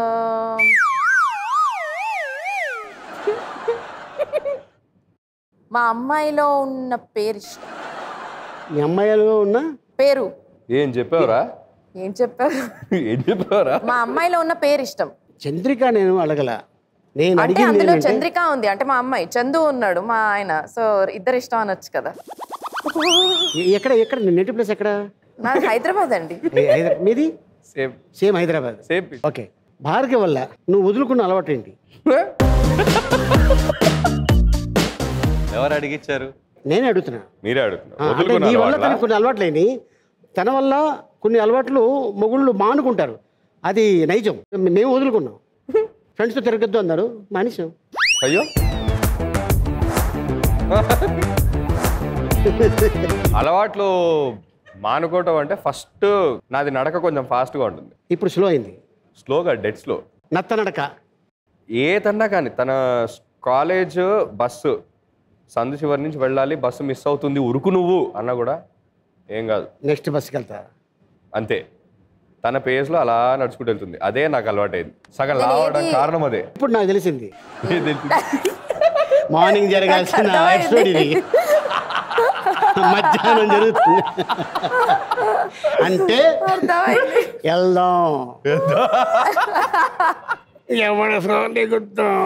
మా అమ్మాయిలో ఉన్న పేరు ఇష్టం మీ అమ్మాయిలో ఉన్న పేరు ఏం చెప్పావురా ఏం చెప్పారు ఏం చెప్పావురా మా అమ్మాయిలో ఉన్న పేరు ఇష్టం చంద్రిక నేను అడగల నేను అంటే అడిగింది అందులో ఏంటంటే చంద్రిక ఉంది అంటే మా అమ్మాయి చందు ఉన్నాడు మా ఆయన సో ఇద్దరు ఇష్టం అనొచ్చు కదా ఎ- ఎక్కడ ఎక్కడ నెట్ ప్లేస్ ఎక్కడ నాకు హైదరాబాద్ అండి ఏ- హైదరా- మీది same same Hyderabad same okay Bhargav వల్ల నువ్వు వదులుకున్న అలవాటు ఏంటి ఎవరు అడిగిచ్చారు నేనే అడుగుతున్నా మీరే ఆ, అడుగుతున్నారు అంటే వదులుకున్న నీ వల్ల అలవాట్లా? తనకు కొన్ని అలవాట్లేని తన వల్ల కొన్ని అలవాట్లు మొగుళ్ళు మానుకుంటారు అది నైజం మేము వదులుకున్నాం ఫ్రెండ్స్తో తిరగద్దు అన్నారు మానేసాం అయ్యో అలవాట్లు మానుకోవటం అంటే ఫస్ట్ నాది నడక కొంచెం ఫాస్ట్గా ఉంటుంది ఇప్పుడు స్లో అయింది స్లోగా డెడ్ స్లో నత్త నడక ఏదన్నా కానీ తన కాలేజ్ బస్సు సందు చివరి నుంచి వెళ్ళాలి బస్సు మిస్ అవుతుంది ఉరుకు నువ్వు అన్నా కూడా ఏం కాదు నెక్స్ట్ బస్కి వెళ్తా అంతే తన పేస్లో అలా నడుచుకుంటూ వెళ్తుంది అదే నాకు అలవాటైంది సగం నేను లావడం ఏది- కారణం అదే ఇప్పుడు నాకు తెలిసింది ఏం తెలిసింది? మార్నింగ్ జరగాల్సిన అర్థమైంది. ఎపిసోడ్ ఇది మధ్యాహ్నం జరుగుతుంది అంటే అర్థమైంది వెళ్దాం ఎవడ ఫ్లోర్ని గుర్తాం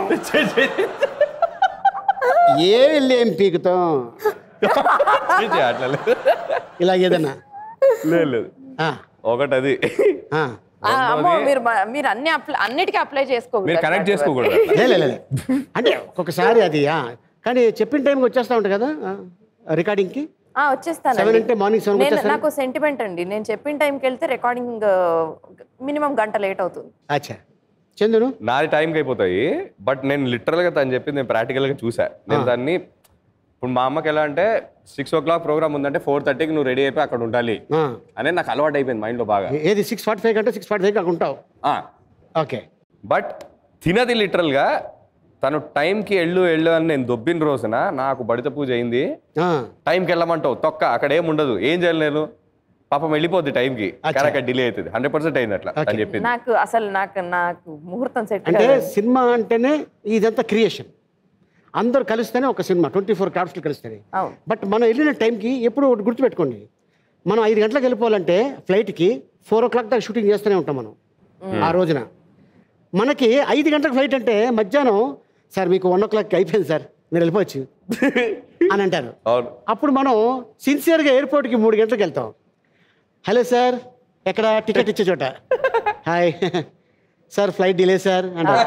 ఏ వెళ్ళి ఏం పీకుతాం ఛీ, ఛీ, అట్లా లేదు. ఇలా ఏదన్నా లేదు లేదు ఆ, ఒకటి అది ఆ. ఆ, అమ్మో మీరు మ- మీరు అన్ని అప్లై అన్నిటికీ అప్లై చేసుకోకూడదు మీరు కనెక్ట్ చేసుకోకూడదు లే, లే, లే, లే. అంటే ఒక్కొక్కసారి అది ఆ, కానీ చెప్పిన టైంకి వచ్చేస్తా ఉంటాయి కదా రికార్డింగ్కి ఆ, వచ్చేస్తానండి. Seven అంటే morning seven కి నేను వచ్చేస్తాను? నాకు సెంటిమెంట్ అండి నేను చెప్పిన టైంకి వెళ్తే రికార్డింగ్ మినిమం గంట లేట్ అవుతుంది అచ్చా చందును నాది టైంకి అయిపోతాయి బట్ నేను లిటరల్గా తను చెప్పింది నేను ప్రాక్టికల్గా చూసా నేను దాన్ని ఇప్పుడు మా అమ్మకి ఎలా అంటే సిక్స్ ఓ క్లాక్ ప్రోగ్రామ్ ఉందంటే ఫోర్ థర్టీకి నువ్వు రెడీ అయిపోయి అక్కడ ఉండాలి ఆ. అనేది నాకు అలవాటు అయిపోయింది మైండ్లో బాగా ఏది సిక్స్ ఫార్టీ ఫైవ్ కంటే సిక్స్ ఫార్టీ ఫైవ్ అక్కడ ఉంటావు ఓకే బట్ తినది లిటరల్గా తను టైంకి ఎళ్ళు ఎళ్ళు అని నేను దొబ్బిన రోజున నాకు బడిత పూజ అయింది ఆ, టైంకి వెళ్ళమంటావు తొక్క అక్కడ ఏం ఉండదు ఏం చేయాలి నేను పాపం వెళ్ళిపోద్ది టైంకి కానీ అక్కడ డిలే అవుతుంది హండ్రెడ్ పర్సెంట్ అయింది అట్లా అని చెప్పింది నాకు అసలు నాకు నాకు ముహూర్తం సెట్ అంటే సినిమా అంటేనే ఇదంతా క్రియేషన్ అందరు కలిస్తేనే ఒక సినిమా ట్వంటీ ఫోర్ క్రాఫ్ట్స్లో కలిస్తేనే అవును బట్ మనం వెళ్ళిన టైంకి ఎప్పుడు ఒకటి గుర్తుపెట్టుకోండి మనం ఐదు గంటలకు వెళ్ళిపోవాలంటే ఫ్లైట్కి ఫోర్ ఓ క్లాక్ దాకా షూటింగ్ చేస్తూనే ఉంటాం మనం ఆ రోజున మనకి ఐదు గంటలకు ఫ్లైట్ అంటే మధ్యాహ్నం సార్ మీకు వన్ ఓ క్లాక్కి అయిపోయింది సార్ మీరు వెళ్ళిపోవచ్చు అని అంటారు అవును అప్పుడు మనం సిన్సియర్గా ఎయిర్పోర్ట్కి మూడు గంటలకు వెళ్తాం హలో సార్ ఎక్కడ టికెట్ ఇచ్చే చోట hi sir flight delay sir అంటారు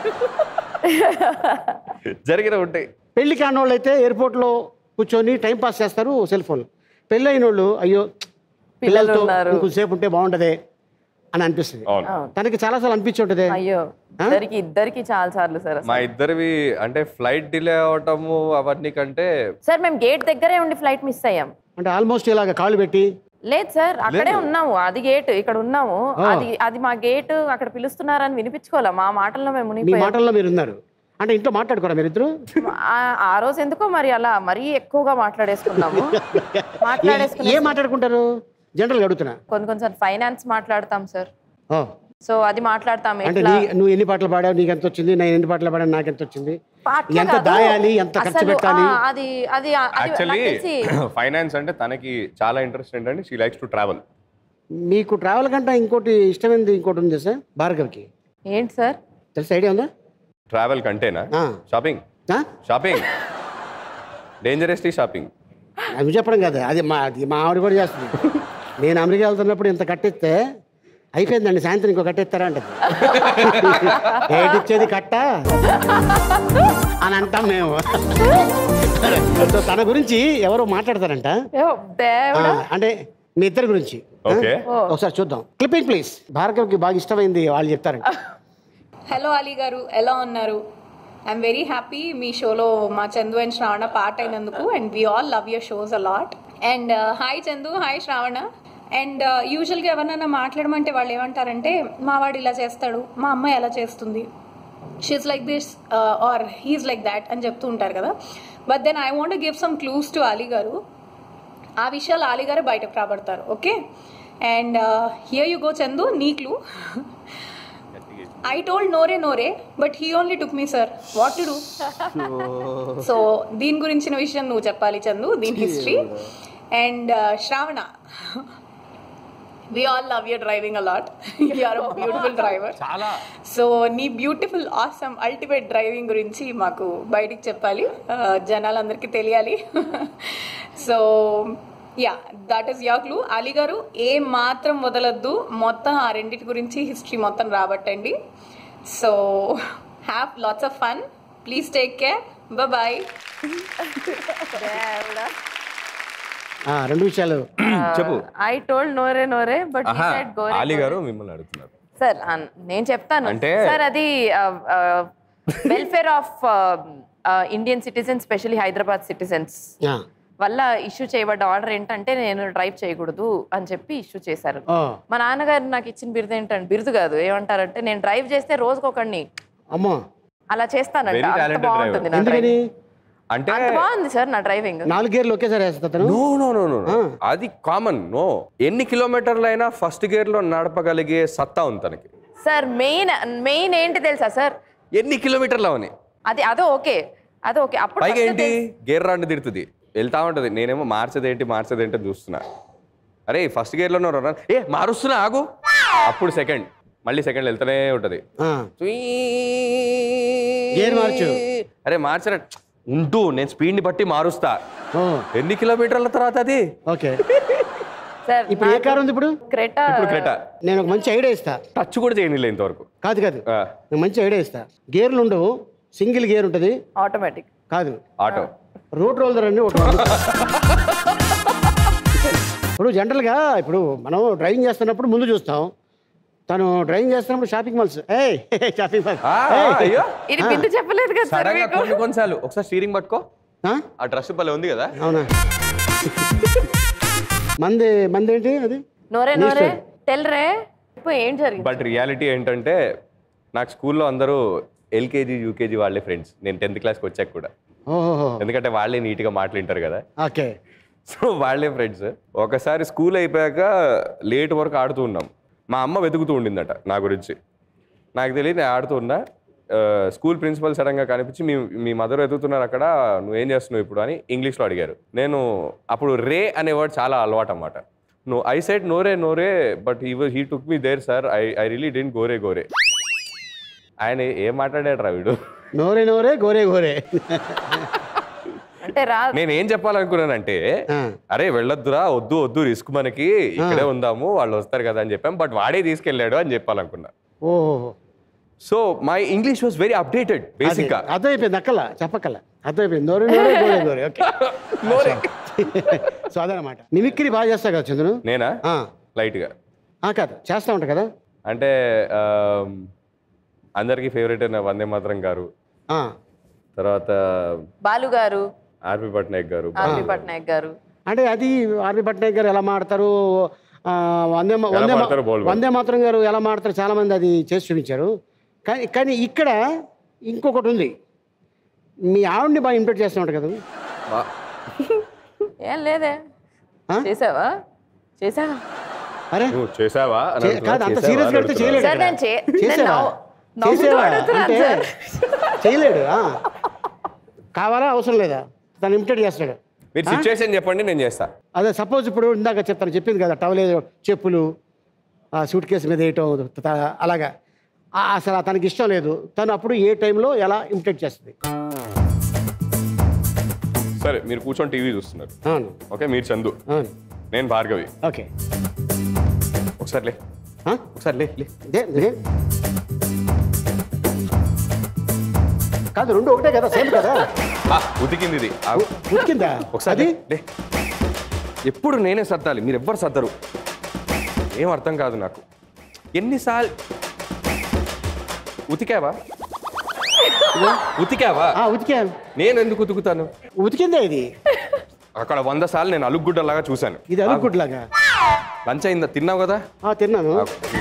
జరిగిన ఉంటాయి పెళ్లి కాని వాళ్ళు అయితే ఎయిర్పోర్ట్లో కూర్చొని టైం పాస్ చేస్తారు సెల్ ఫోన్ పెళ్ళి అయిన వాళ్ళు అయ్యో పిల్లలతో ఉన్నారు. ఇంకొంసేపు ఉంటే బాగుంటది అని అనిపిస్తుంది అవును తనకి చాలాసార్లు అనిపించి ఉంటుంది అయ్యో ఇద్దరికి ఇద్దరికి చాలా సార్లు సార్ మా అసలు. ఇద్దరివి అంటే ఫ్లైట్ డిలే అవటము అవన్నీ కంటే సార్ మేము గేట్ దగ్గరే ఉండి ఫ్లైట్ మిస్ అయ్యాం అంటే ఆల్మోస్ట్ ఇలాగ కాళ్ళు పెట్టి లేదు సార్ అక్కడే ఉన్నాము అది గేట్ ఇక్కడ ఉన్నాము అది అది మా గేట్ అక్కడ పిలుస్తున్నారని వినిపించుకోలే మా మాటల్లో మేము మీ మునిగిపోయాం మాటల్లో మీరు ఉన్నారు అంటే ఇంట్లో మాట్లాడుకోరా మీరిద్దరు ఆ- ఆ రోజు ఎందుకో మరి అలా మరీ ఎక్కువగా మాట్లాడేసుకున్నాము మాట్లాడేసుకుని ఏం మాట్లాడుకుంటారు జనరల్గా అడుగుతున్నా కొన్ని కొన్నిసార్లు ఫైనాన్స్ మాట్లాడతాం సార్ ఓ, సో అది మాట్లాడతాం అంటే ఎట్లా నీ నువ్వు ఎన్ని పాటలు పాడావు నీకు ఎంత వచ్చింది నేను ఎన్ని పాటలు పాడాను నాకు ఎంత వచ్చింది అట్లా ఎంత కాదు. దాయాలి ఎంత ఖర్చు అసలు, పెట్టాలి ఆ, అది అది అది యాక్చువల్లీ నాకు తెలిసి ఫైనాన్స్ అంటే తనకి చాలా ఇంట్రెస్ట్ ఏంటంటే షీ లైక్స్ టు ట్రావెల్ మీకు ట్రావెల్ కంటే ఇంకోటి ఇష్టమైనది ఇంకోటి ఉంది సార్ భార్గవ్కి ఏంటి సార్ తెలిసి ఐడియా ఉందా ట్రావెల్ కంటేనా ఆ. షాపింగ్ ఆ? షాపింగ్ డేంజరస్లీ షాపింగ్ అది చెప్పడం కాదు అది మా అది మా ఆవిడ కూడా చేస్తుంది నేను అమెరికా వెళ్తున్నప్పుడు ఇంత కట్టిస్తే అయిపోయిందండి సాయంత్రం ఇంకో కట్టెత్తారా అంటది ఏటిచ్చేది కట్ట అని అంటాం మేము సో తన గురించి ఎవరో మాట్లాడతారంట ఏ, దేవుడా. ఆ, అంటే మీ ఇద్దరి గురించి ఆ? ఓకే. ఒకసారి చూద్దాం క్లిప్పింగ్ ప్లీజ్ భార్గవ్కి బాగా ఇష్టమైంది వాళ్ళు చెప్తారంట హలో అలీ గారు ఎలా ఉన్నారు ఐఎమ్ వెరీ హ్యాపీ మీ షోలో మా చందు అండ్ శ్రావణ పార్ట్ అయినందుకు and we all love your shows a lot and hi Chandu hi Shravana and యూజువల్గా ఎవరినైనా మాట్లాడమంటే వాళ్ళు ఏమంటారంటే మా వాడు ఇలా చేస్తాడు మా అమ్మాయి ఎలా చేస్తుంది she's like this or he's like that అని చెప్తూ ఉంటారు కదా but then I want give some clues to Ali garu ఆ విషయాలు అలీ గారు బయటకు రాబడతారు okay and here you go Chandu నీ క్లూ ఐ టోల్డ్ నోరే నోరే but he only took me sir what to do so దీని గురించిన విషయం నువ్వు చెప్పాలి చందు దీని history and Shravana we all love your driving a lot you're beautiful driver చాలా సో నీ బ్యూటిఫుల్ ఆసమ్ అల్టిమేట్ డ్రైవింగ్ గురించి మాకు బయటికి చెప్పాలి ఆ, జనాలందరికీ తెలియాలి so yeah that is yeah clue Ali garu ఏ మాత్రం వదలొద్దు మొత్తం ఆ రెండింటి గురించి హిస్టరీ మొత్తం రాబట్టండి so have lots of fun please take care bye దేవుడా. ఆ, రెండు విషయాలు చెప్పు ఐ టోల్డ్ నోరే నోరే బట్ ఆహా ఆలీ గారు మిమ్మల్ని అడుగుతున్నారు సార్ నేను చెప్తాను అంటే- సార్ అది welfare of Indian citizens specially Hyderabad citizens ఆ, వల్ల ఇష్యూ చేయబడ్డ ఆర్డర్ ఏంటంటే నేను డ్రైవ్ చేయకూడదు అని చెప్పి ఇష్యూ చేశారు ఓ, మా నాన్నగారు నాకు ఇచ్చిన బిరుదు ఏంటంటే బిరుదు కాదు ఏమంటారంటే నేను డ్రైవ్ చేస్తే రోజుకొకడిని అమ్మో అలా చేస్తానంట Very అంత talented బాగుంటుంది నా ఎందుకని డ్రైవింగ్ అంటే అంత బాగుంది సార్ నా డ్రైవింగ్ నాలుగు గేర్లు ఒకేసారి వేస్తా తను నో నో నో నో అది కామన్ నో ఎన్ని కిలోమీటర్లు అయినా ఫస్ట్ గేర్ లో నడపగలిగే సత్తా ఉంది తనకి సార్ మెయిన్ మెయిన్ ఏంటి తెలుసా సార్ ఎన్ని కిలోమీటర్లు అవని అది అదో ఓకే అదో ఓకే అప్పుడు పైగా first ఏంటి తెలుసు. గేర్ రాండి తిడుతుంది వెళ్తా ఉంటది నేనేమో మార్చదేంటి మార్చదేంటి అని చూస్తున్నా అరే ఫస్ట్ గేర్ లో ఏ మారుస్తున్నా ఆగు అప్పుడు సెకండ్ మళ్ళీ సెకండ్ వెళ్తూనే ఉంటది ఆ, గేర్ మార్చు. అరే మార్చరా ఉంటూ నేను స్పీడ్ ని బట్టి మారుస్తా ఓ ఎన్ని కిలోమీటర్ల తర్వాత అది ఓకే సార్ ఇప్పుడు ఏ కారు ఉంది ఇప్పుడు క్రెటా ఇప్పుడు క్రెటా నేను ఒక మంచి ఐడియా ఇస్తా టచ్ కూడా చేయనిలే ఇంతవరకు కాదు కాదు ఆ, నేను మంచి ఐడియా ఇస్తా గేర్లు ఉండవు సింగిల్ గేర్ ఉంటుంది ఆటోమేటిక్ కాదు ఆటో రోడ్ రోలర్ అని ఒకటి ఉంది. ఇప్పుడు జనరల్గా ఇప్పుడు మనం డ్రైవింగ్ చేస్తున్నప్పుడు ముందు చూస్తాం తను డ్రైవింగ్ చేస్తున్నప్పుడు షాపింగ్ మాల్స్ ఏ షాపింగ్ మాల్ ఆ, అయ్యో ఇది బిందు చెప్పలేదు కదా సార్ సడన్ గా మీకు కొన్ని కొన్నిసార్లు ఒకసారి స్టీరింగ్ పట్టుకో ఆ డ్రెస్ భలే ఉంది కదా అవునా మంది మంది ఏంటి అది నోరే నీ నోరే ఇష్టం. టెల్ రే ఇప్పుడు ఏం జరిగింది బట్ రియాలిటీ ఏంటంటే నాకు స్కూల్లో అందరూ ఎల్కేజీ యూకేజీ వాళ్ళే ఫ్రెండ్స్ నేను టెన్త్ క్లాస్కి వచ్చాక కూడా ఓహో ఎందుకంటే వాళ్ళే నీట్గా మాట్లాడింటారు కదా ఓకే సో వాళ్ళే ఫ్రెండ్స్ ఒకసారి స్కూల్ అయిపోయాక లేట్ వరకు ఆడుతూ ఉన్నాం మా అమ్మ వెతుకుతూ ఉండిందట నా గురించి నాకు తెలియదు నేను ఆడుతూ ఉన్నా ఆ, స్కూల్ ప్రిన్సిపల్ సడన్గా కనిపించి మీ మీ మదర్ వెతుకుతున్నారు అక్కడ నువ్వేం చేస్తున్నావు ఇప్పుడు అని ఇంగ్లీష్లో అడిగారు నేను అప్పుడు రే అనే వర్డ్ చాలా అలవాటు అన్నమాట నువ్వు ఐ సైడ్ నోరే నోరే బట్ ఈ he took me there sir I I really didn't గోరే గోరే ఆయన ఏం మాట్లాడాడు రా వీడు నోరే నోరే గోరే గోరే అంటే రా నేను ఏం చెప్పాలనుకున్నానంటే ఆ. అరే వెళ్ళొద్దురా వద్దు వద్దు రిస్క్ మనకి ఇక్కడే ఉందాము వాళ్ళు వస్తారు కదా అని చెప్పాం బట్ వాడే తీసుకెళ్ళాడు అని చెప్పాలనుకున్నా ఓహో so my English was very updated basic గా అర్థమైపోయింది అక్కల చెప్పక్కల అర్థమైపోయింది నోరే నోరే గోరే గోరే ఓకే సో అదనమాట మిమిక్రీ బాగా చేస్తా కదా చంద్రును నేనా ఆ. లైట్ గా ఆ, కాదు చేస్తా ఉంటా కదా అంటే ఆమ్, అందరికీ ఫేవరెట్ అయిన వందే మాత్రం గారు ఆ, తర్వాత బాలు గారు ఆర్పి పట్నాయక్ గారు ఆర్పి పట్నాయక్ గారు అంటే అది ఆర్బి పట్నాయక్ గారు ఎలా మాడతారు ఆ, వందే మా- వందే మా- మాడతారో బోల్డ్ వందే మాత్రం గారు ఎలా మాడతారు చాలా మంది అది చేసి చూపించారు కానీ కానీ ఇక్కడ ఇంకొకటి ఉంది మీ ఆవిడ్ని బాగా ఇంప్రెట్ చేస్తూ ఉంటారు కదా వా- ఏం లేదే ఆ? చేసావా చేసావా అరే నువ్వు చేసావా అని చే- అడుగుతున్నా, కాదు అంత చేసావా సీరియస్ అని కడితే అడుగుతున్నా. చేయలేడు సార్ ఇక్కడ. నేను చే- నేను చేసావా? నవ్వు- నవ్వుతూ చేసావా? అడుగుతున్నాను అంటే సార్. చేయలేడు ఆ. కావాలా అవసరం లేదా తను ఇమిటేట్ చేస్తాడు మీరు సిచ్యువేషన్ చెప్పండి నేను చేస్తా అదే సపోజ్ ఇప్పుడు ఇందాక చెప్తాను చెప్పింది కదా టవల్ ఏదో చెప్పులు ఆ సూట్ కేసు మీద వేయటం త- అలాగా ఆ, అసలు తనకి ఇష్టం లేదు తను అప్పుడు ఏ టైంలో ఎలా ఇమిటేట్ చేస్తుంది సో సరే మీరు కూర్చొని టీవీ చూస్తున్నారు అవును ఓకే మీరు చందు అవును నేను భార్గవి ఓకే ఒకసారి లే ఆ? ఒకసారి లే లే దే- దే. కాదు రెండు ఒకటే కదా సేమ్ కదా ఆ, ఉతికింది ఇది ఆ, ఉతికిందా ఒకసారి అది లే, లే ఎప్పుడు నేనే సర్దాలి మీరు ఎవ్వరు సర్దరు ఏం అర్థం కాదు నాకు ఎన్నిసార్లు ఉతికావా ఉతికావా ఆ, ఉతికాను నేను ఎందుకు ఉతుకుతాను ఉతికిందే ఇది అక్కడ వంద సార్లు నేను అలుగుడ్డలాగా చూశాను ఇది అనుకుంటులాగా లంచ్ అయిందా తిన్నావు కదా ఆ, తిన్నాను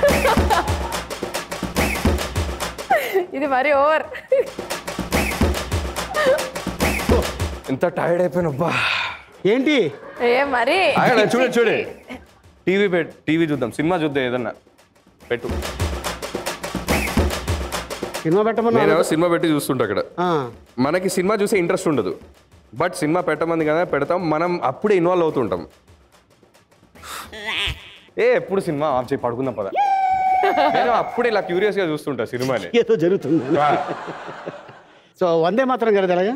ఇది మరి ఓవర్ ఎంత టైర్డ్ అయిపోయినబ్బా ఏంటి ఏ మరి చూడండి చూడండి టీవీ పెట్ టీవీ చూద్దాం సినిమా చూద్దాం ఏదన్నా పెట్టు సినిమా పెట్టమన్నా నేను సినిమా పెట్టి చూస్తుంటా అక్కడ ఆ, మనకి సినిమా చూసే ఇంట్రెస్ట్ ఉండదు బట్ సినిమా పెట్టమంది కదా పెడతాం మనం అప్పుడే ఇన్వాల్వ్ అవుతుంటాం ఏ ఎప్పుడు సినిమా ఆఫ్ చేయి పడుకుందాం పద నేను అప్పుడే ఇలా క్యూరియస్ గా చూస్తుంటా సినిమాని ఏదో జరుగుతుంది సో వందే మాత్రం కదా అలాగా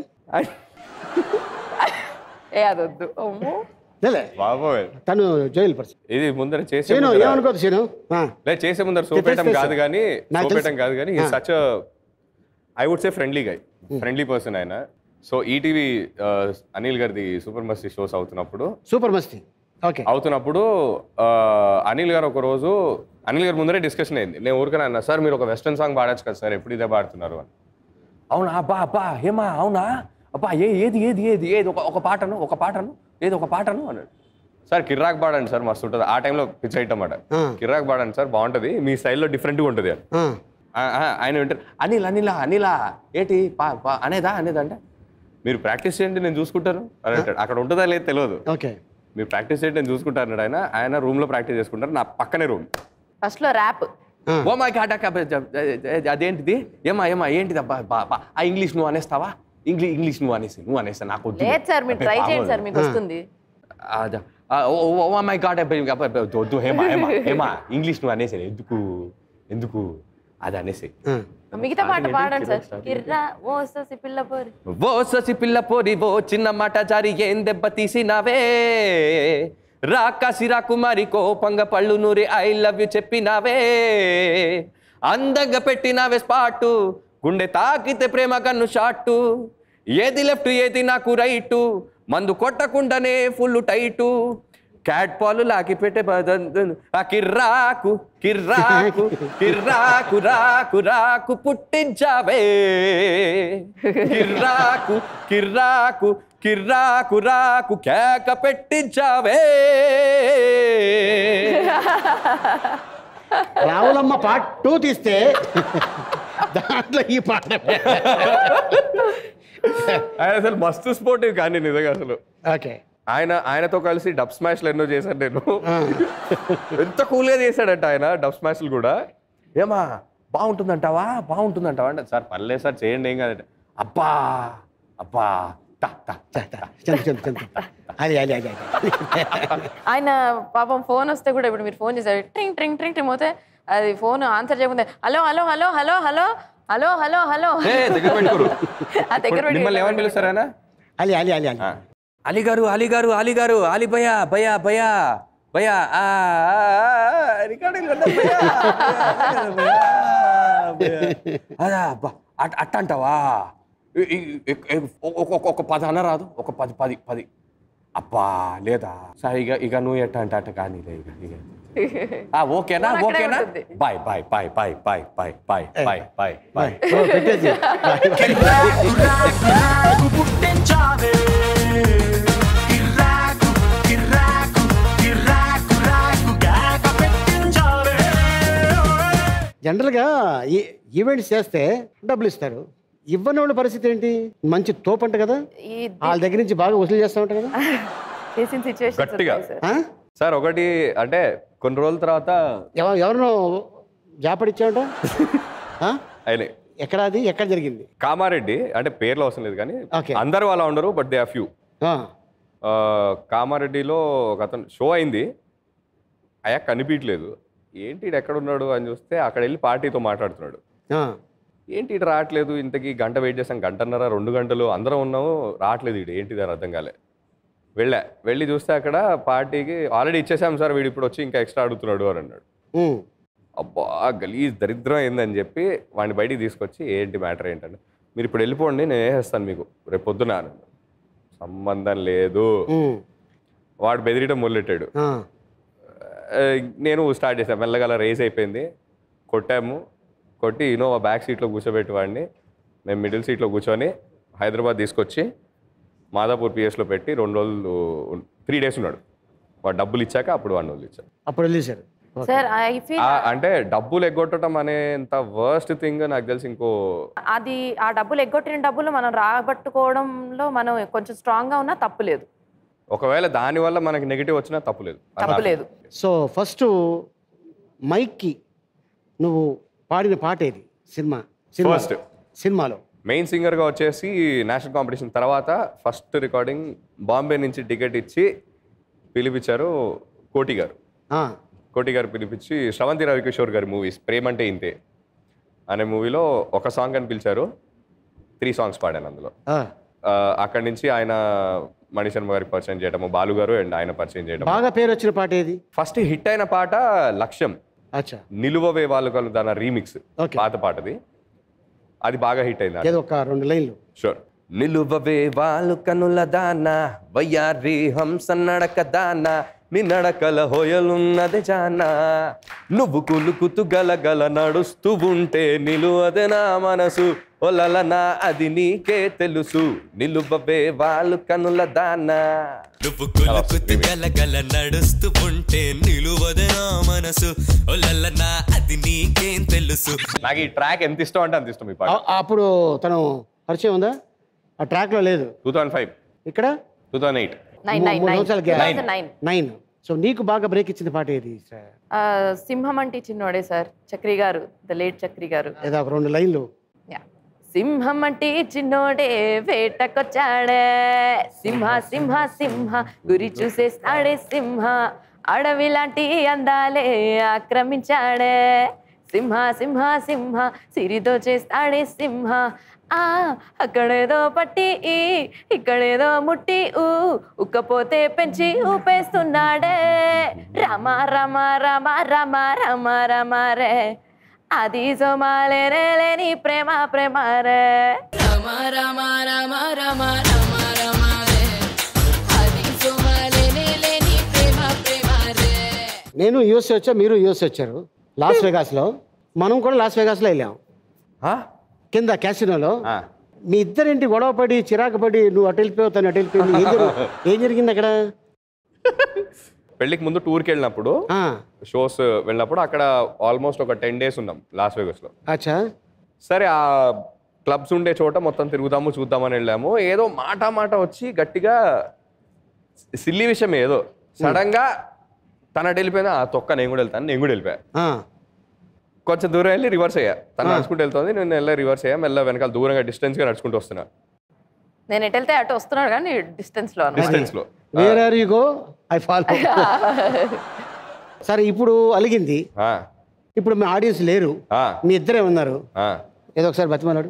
ఏ అదొద్దు అమ్మో లేలే బాబోయ్ తను జైలు పర్సన్ ఇది ముందర చేసే శీను ముందర- ఏమనుకోదు శీను ఆ, లే చేసే ముందర సోపేయటం తెలుసు, కాదు తెలుసు. కానీ నాకు సోపేయటం తెలుసు. కాదు కానీ ఆ. Such I would say friendly guy friendly person ఆయన సో ఈటీవీ అనిల్ గారిది సూపర్ మస్తి షోస్ అవుతున్నప్పుడు సూపర్ మస్తి ఓకే అవుతున్నప్పుడు ఆ, అనిల్ గారు ఒక రోజు అనిల్ గారు ముందరే డిస్కషన్ అయింది నేను ఊరికనే అన్నా సార్ మీరు ఒక వెస్ట్రన్ సాంగ్ పాడచ్చు కదా సార్ ఎప్పుడు ఇదే పాడుతున్నారు అని అవునా అబ్బా అబ్బా ఏమా అవునా అబ్బా ఏ ఏది ఏది ఏది ఏది ఒక ఒక పాటను ఒక పాటను ఏది ఒక పాటను అన్నాడు సార్ కిర్రాక్ పాడండి సార్ మస్తు ఉంటుంది ఆ టైంలో పిచ్ ఐటమ్ అన్నమాట ఆ. కిర్రాక్ పాడండి సార్ బాగుంటుంది మీ స్టైల్లో డిఫరెంట్గా ఉంటుంది అని ఆ, ఆ, ఆ, ఆయన వింటారు అనిల్ అనిలా అనిలా ఏంటి పా పా అనేదా అనేదా అంటే మీరు ప్రాక్టీస్ చేయండి నేను చూసుకుంటాను అని అంటాడు అక్కడ ఉంటుందా లేదు తెలియదు ఓకే మీరు ప్రాక్టీస్ చేయండి నేను చూసుకుంటాను అన్నాడు ఆయన ఆయన రూమ్ లో ప్రాక్టీస్ చేసుకుంటారు నా పక్కనే రూమ్ ఫస్ట్ లో ర్యాప్ ఆ. ఓ మై గాడ్ అదేంటిది ఏమా ఏమా ఏంటిది అబ్బా బా బా ఆ ఇంగ్లీష్ నువ్వు అనేస్తావా ఇంగ్లీష్ ఇంగ్లీష్ నువ్వు అనేసి నువ్వు అనేస్తా నాకు వద్దు. లేదు సార్ మీరు ట్రై చేయండి సార్ మీకు ఆ. వస్తుంది అదా. ఆ, ఓ ఓ, ఓ మై గాడ్ వద్దు హేమా హేమా హేమా ఇంగ్లీష్ నువ్వు అనేసి ఎందుకు ఎందుకు అది అనేసి ఆ. మిగతా పాట ఏంటి? పాడండి సార్ కిర్రా కిర్రా ఓ ససి పిల్ల పోరి ఓ ససి పిల్ల పోరి ఓ చిన్న మాట జారి ఏం దెబ్బ తీసినావే రాకాసి రాకుమారి కోపంగ పళ్ళు నూరి ఐ లవ్ యు చెప్పినావే అందంగా పెట్టినావే స్పాటు గుండె తాకితే ప్రేమ కన్ను షాటు ఏది లెఫ్ట్ ఏది నాకు రైటు మందు కొట్టకుండానే ఫుల్ టైటు క్యాట్ పాలు లాకి పెట్టే బదన్- ఆ కిర్రాకు కిర్రాకు కిర్రాకు రాకు రాకు పుట్టించావే కిర్రాకు కిర్రాకు కిర్రాకు రాకు కేక పెట్టించావే రావులమ్మ పార్ట్ టూ తీస్తే దాంట్లో ఈ పాట ఆయన అసలు మస్తు స్పోర్టివ్ కానీ నిజంగా అసలు ఓకే ఆయన ఆయనతో కలిసి డబ్ స్మాష్లు ఎన్నో చేశాను నేను ఎంత కూల్గా చేశాడంట ఆయన డబ్ స్మాష్లు కూడా ఏమా బాగుంటుందంటావా బాగుంటుందంటావా అంటే సార్ పర్లేదు సార్ చేయండి ఏం కాదంటే అబ్బా అబ్బా తా, తా, తా, తా. చందు చందు చందు అది అది అది అది ఆయన పాపం ఫోన్ వస్తే కూడా ఇప్పుడు మీరు ఫోన్ చేశారు ట్రింగ్ ట్రింగ్ ట్రింగ్ ట్రింగ్ పోతే అది ఫోన్ ఆన్సర్ చేయకుండా hello hello hello hello hello hello hello hello ఏ, దగ్గర పెట్టుకోరు ఆ దగ్గర పెట్టి మిమ్మల్ని ఏమని పిలుస్తారు ఆయన అలి అలి అలి అలి ఆ. అలీ గారు అలీ గారు అలీ గారు అలీ భయ్యా భయ్యా భయ్యా భయ్యా ఆ, ఆ, ఆ, రికార్డింగ్ ఉందా భయ్యా? భయ్యా, భయ్యా. అదా అబ్బా అట్ అట్ట అంటావా ఈ- ఈ- ఈ- ఈ- ఒక- ఒక- ఒక పది అన్న రాదు ఒక పది పది పది అబ్బా లేదా సరే ఇక ఇక నువ్వు ఎట్ట అంటే అట్ట కానీ ఇక ఇక ఆ, ఓకేనా ఫోన్ అక్కడే ఓకేనా ఉంటుంది. Bye bye bye bye bye bye bye bye bye bye ఓ, పెట్టేసి జనరల్గా ఈ ఈవెంట్స్ చేస్తే డబ్బులు ఇస్తారు ఇవ్వని వాళ్ళ పరిస్థితి ఏంటి మంచి తోపంట కదా ఈ వాళ్ళ దగ్గర నుంచి బాగా వసూలు చేస్తూ ఉంటారు కదా చేసిన సిచ్యువేషన్ గట్టిగా. సార్ ఆ? సార్ ఒకటి అంటే కొన్ని రోజుల తర్వాత ఎవ- ఎవరినో జాపడిచ్చావుట ఆయన ఎక్కడ అది ఎక్కడ జరిగింది కామారెడ్డి అంటే పేర్లు అవసరం లేదు కానీ Okay. అందరూ అలా ఉండరు బట్ దే ఆర్ ఫ్యూ ఆ, కామారెడ్డిలో ఒక అతను షో అయింది అయ్యా కనిపించలేదు ఏంటి ఈడు ఎక్కడ ఉన్నాడు అని చూస్తే అక్కడ వెళ్ళి పార్టీతో మాట్లాడుతున్నాడు ఆ, ఏంటి ఇటు రావట్లేదు ఇంతకీ గంట వెయిట్ చేసాం గంటన్నర రెండు గంటలు అందరం ఉన్నాము రావట్లేదు ఇటు ఏంటిది అని అర్థం కాలే వెళ్ళా వెళ్ళి చూస్తే అక్కడ పార్టీకి ఆల్రెడీ ఇచ్చేసాం సార్ వీడు ఇప్పుడు వచ్చి ఇంకా ఎక్స్ట్రా అడుగుతున్నాడు అని అన్నాడు ఉమ్. అబ్బా గలీజ్ దరిద్రం ఏందని చెప్పి వాడిని బయటికి తీసుకొచ్చి ఏంటి మ్యాటర్ ఏంటంటే మీరు ఇప్పుడు వెళ్ళిపోండి నేను వేసేస్తాను మీకు రేపు పొద్దున అన్నాడు. సంబంధం లేదు ఉమ్. వాడు బెదిరియడం మొదలెట్టాడు ఆ. ఆ, నేను స్టార్ట్ చేశాను మెల్లగల రేస్ అయిపోయింది కొట్టాము కొట్టి ఇనోవా బ్యాక్ సీట్లో కూర్చోబెట్టి వాడిని మేము మిడిల్ సీట్లో కూర్చొని హైదరాబాద్ తీసుకొచ్చి మాదాపూర్ పిఎస్లో పెట్టి రెండు రోజులు త్రీ డేస్ ఉన్నాడు వాడు డబ్బులు ఇచ్చాక అప్పుడు వాడిని వదిలిచ్చారు అప్పుడు వెళ్ళేశారు సార్ ఐ ఫీల్ ఆ, అంటే డబ్బులు ఎగ్గొట్టడం అనేంత వర్స్ట్ థింగ్ నాకు తెలిసి ఇంకో అది ఆ డబ్బులు ఎగ్గొట్టిన డబ్బులు మనం రాబట్టుకోవడంలో మనం కొంచెం స్ట్రాంగ్ గా ఉన్నా తప్పు లేదు ఒకవేళ దానివల్ల మనకి నెగిటివ్ వచ్చినా తప్పులేదు తప్పులేదు సో ఫస్ట్ మైక్కి నువ్వు పాడిన పాట ఏది సినిమా సినిమా First. సినిమాలో మెయిన్ సింగర్గా వచ్చేసి నేషనల్ కాంపిటీషన్ తర్వాత ఫస్ట్ రికార్డింగ్ బాంబే నుంచి టికెట్ ఇచ్చి పిలిపించారు కోటి గారు ఆ, కోటి గారు పిలిపించి శ్రవంతి రవికిషోర్ గారి మూవీస్ ప్రేమంటే ఇంతే అనే మూవీలో ఒక సాంగ్ అని పిలిచారు త్రీ సాంగ్స్ పాడాను అందులో ఆ. ఆ, అక్కడి నుంచి ఆయన మణిశర్మ గారికి పరిచయం చేయడము బాలు గారు అండ్ ఆయన పరిచయం చేయడం బాగా పేరు వచ్చిన పాట ఏది ఫస్ట్ హిట్ అయిన పాట లక్ష్యం అచ్చా నిలువవే వాళ్ళు కలు దాని రీమిక్స్ Okay. పాత పాటది అది బాగా హిట్ అయింది ఏదో ఒక రెండు లైన్లు షూర్ నిలువవే వాళ్ళు కనుల దాన వయ్యారి హంస నడక దాన నీ నడకల హోయలున్నది జానా నువ్వు కులుకుతూ గలగల నడుస్తూ ఉంటే నిలువదే నా మనసు ఒలలనా అది నీకే తెలుసు నిలువవే వాళ్ళు కనుల దానా నువ్వు కొలుకుతూ గలగల నడుస్తూ ఉంటే నిలువదే నా మనసు ఒలల్లనా అది నీకేం తెలుసు నాకు ఈ ట్రాక్ ఎంత ఇష్టం అంటే అంత ఇష్టం ఈ పాట ఆ- అప్పుడు తను పరిచయం ఉందా ఆ ట్రాక్లో లేదు టూ థౌసండ్ ఫైవ్ ఇక్కడ టూ థౌసండ్ ఎయిట్ నైన్ మూ- నైన్ మూడు నైన్ సంవత్సరాల two gap. Thousand nine nine so నీకు బాగా బ్రేక్ ఇచ్చిన పాట ఏది సార్ ఆ, సింహం అంటే చిన్నోడే సార్ చక్రి గారు ద లేట్ చక్రి గారు ఏదో ఒక రెండు లైన్లు యా. సింహం అంటే చిన్నోడే వేటకొచ్చాడే సింహ సింహ సింహ గురి చూసేస్తాడే సింహ అడవి లాంటి అందాలే ఆక్రమించాడే సింహ సింహ సింహ సిరితో చేస్తాడే సింహ ఆ అక్కడేదో పట్టి ఈ ఇక్కడేదో ముట్టి ఊ ఉక్కపోతే పెంచి ఊపేస్తున్నాడే రమ రమ రమ రమ రమ రమ రే అది సోమాలేనే లేని ప్రేమ ప్రేమ రే రమ రమ రమ రమ రమ రమ రే అది సోమాలేనే లేని ప్రేమ ప్రేమ రే నేను యూఎస్ వచ్చా మీరు యూఎస్ వచ్చారు లాస్ వెగాస్లో మనం కూడా లాస్ వెగాస్లో వెళ్ళాం కింద క్యాసినోలో మీ ఇద్దరింటి గొడవ పడి చిరాకు పడి నువ్వు అటు వెళ్ళిపోయావు తను అటు వెళ్ళిపోయింది ఏం జరి- ఏం జరిగింది అక్కడ పెళ్ళికి ముందు టూర్కి వెళ్ళినప్పుడు ఆ, షోస్ వెళ్ళినప్పుడు అక్కడ ఆల్మోస్ట్ ఒక టెన్ డేస్ ఉన్నాం లాస్ వేగస్లో అచ్చా సరే ఆ క్లబ్స్ ఉండే చోట మొత్తం తిరుగుదాము చూద్దామని వెళ్ళాము ఏదో మాట మాట వచ్చి గట్టిగా సిల్లీ విషయం ఏదో సడన్ గా తన అటు వెళ్ళిపోయినా ఆ తొక్క నేను కూడా వెళ్తాను నేను కూడా వెళ్ళిపోయా ఆ, కొంచెం దూరం వెళ్ళి రివర్స్ అయ్యా తను నడుచుకుంటూ వెళ్తుంది నేను వెళ్ళి రివర్స్ అయ్యా మెల్ల వెనకాల దూరంగా డిస్టెన్స్ గా నడుచుకుంటూ వస్తున్నా నేను ఎటు వెళ్తే అటు వస్తున్నాడు కానీ డిస్టెన్స్ లో అన్నమాట. డిస్టెన్స్ లో where are you go I follow సరే ఇప్పుడు అలిగింది ఆ, ఇప్పుడు మీ ఆడియన్స్ లేరు ఆ, మీ ఇద్దరే ఉన్నారు ఆ. ఏదో ఒకసారి బతిమలాడు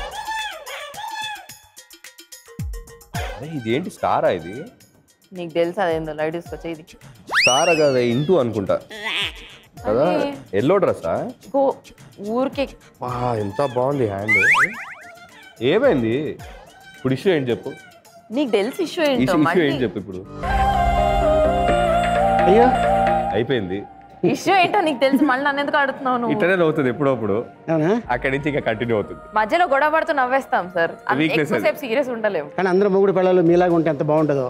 అరే ఇదేంటి స్టారా ఇది నీకు తెలుసా అదేందో లైట్ తీసుకొచ్చే ఇది స్టార్ కదా ఇంటూ అనుకుంటా కదా అదే. ఎల్లో డ్రెస్సా గో ఊరికే వా ఎంత బాగుంది హ్యాండ్ ఏమైంది ఇప్పుడు ఇష్యూ ఏంటి చెప్పు నీకు తెలిసి ఇష్యూ ఏంటో ఇష్యూ మళ్ళీ ఏంటి చెప్పు ఇప్పుడు అయ్యో అయిపోయింది ఇష్యూ ఏంటో నీకు తెలిసి మళ్ళీ నన్ను ఎందుకు అడుగుతున్నావు నువ్వు ఇట్లనే అవుతుంది ఎప్పుడప్పుడు అవునా అక్కడి నుంచి ఇంకా కంటిన్యూ అవుతుంది మధ్యలో గొడవ పడుతూ నవ్వేస్తాం సార్ అంత Weakness అది. ఎక్కువసేపు సీరియస్ ఉండలేము కానీ అందరూ మొగుడు పిల్లలు మీలాగా ఉంటే ఎంత బాగుంటుందో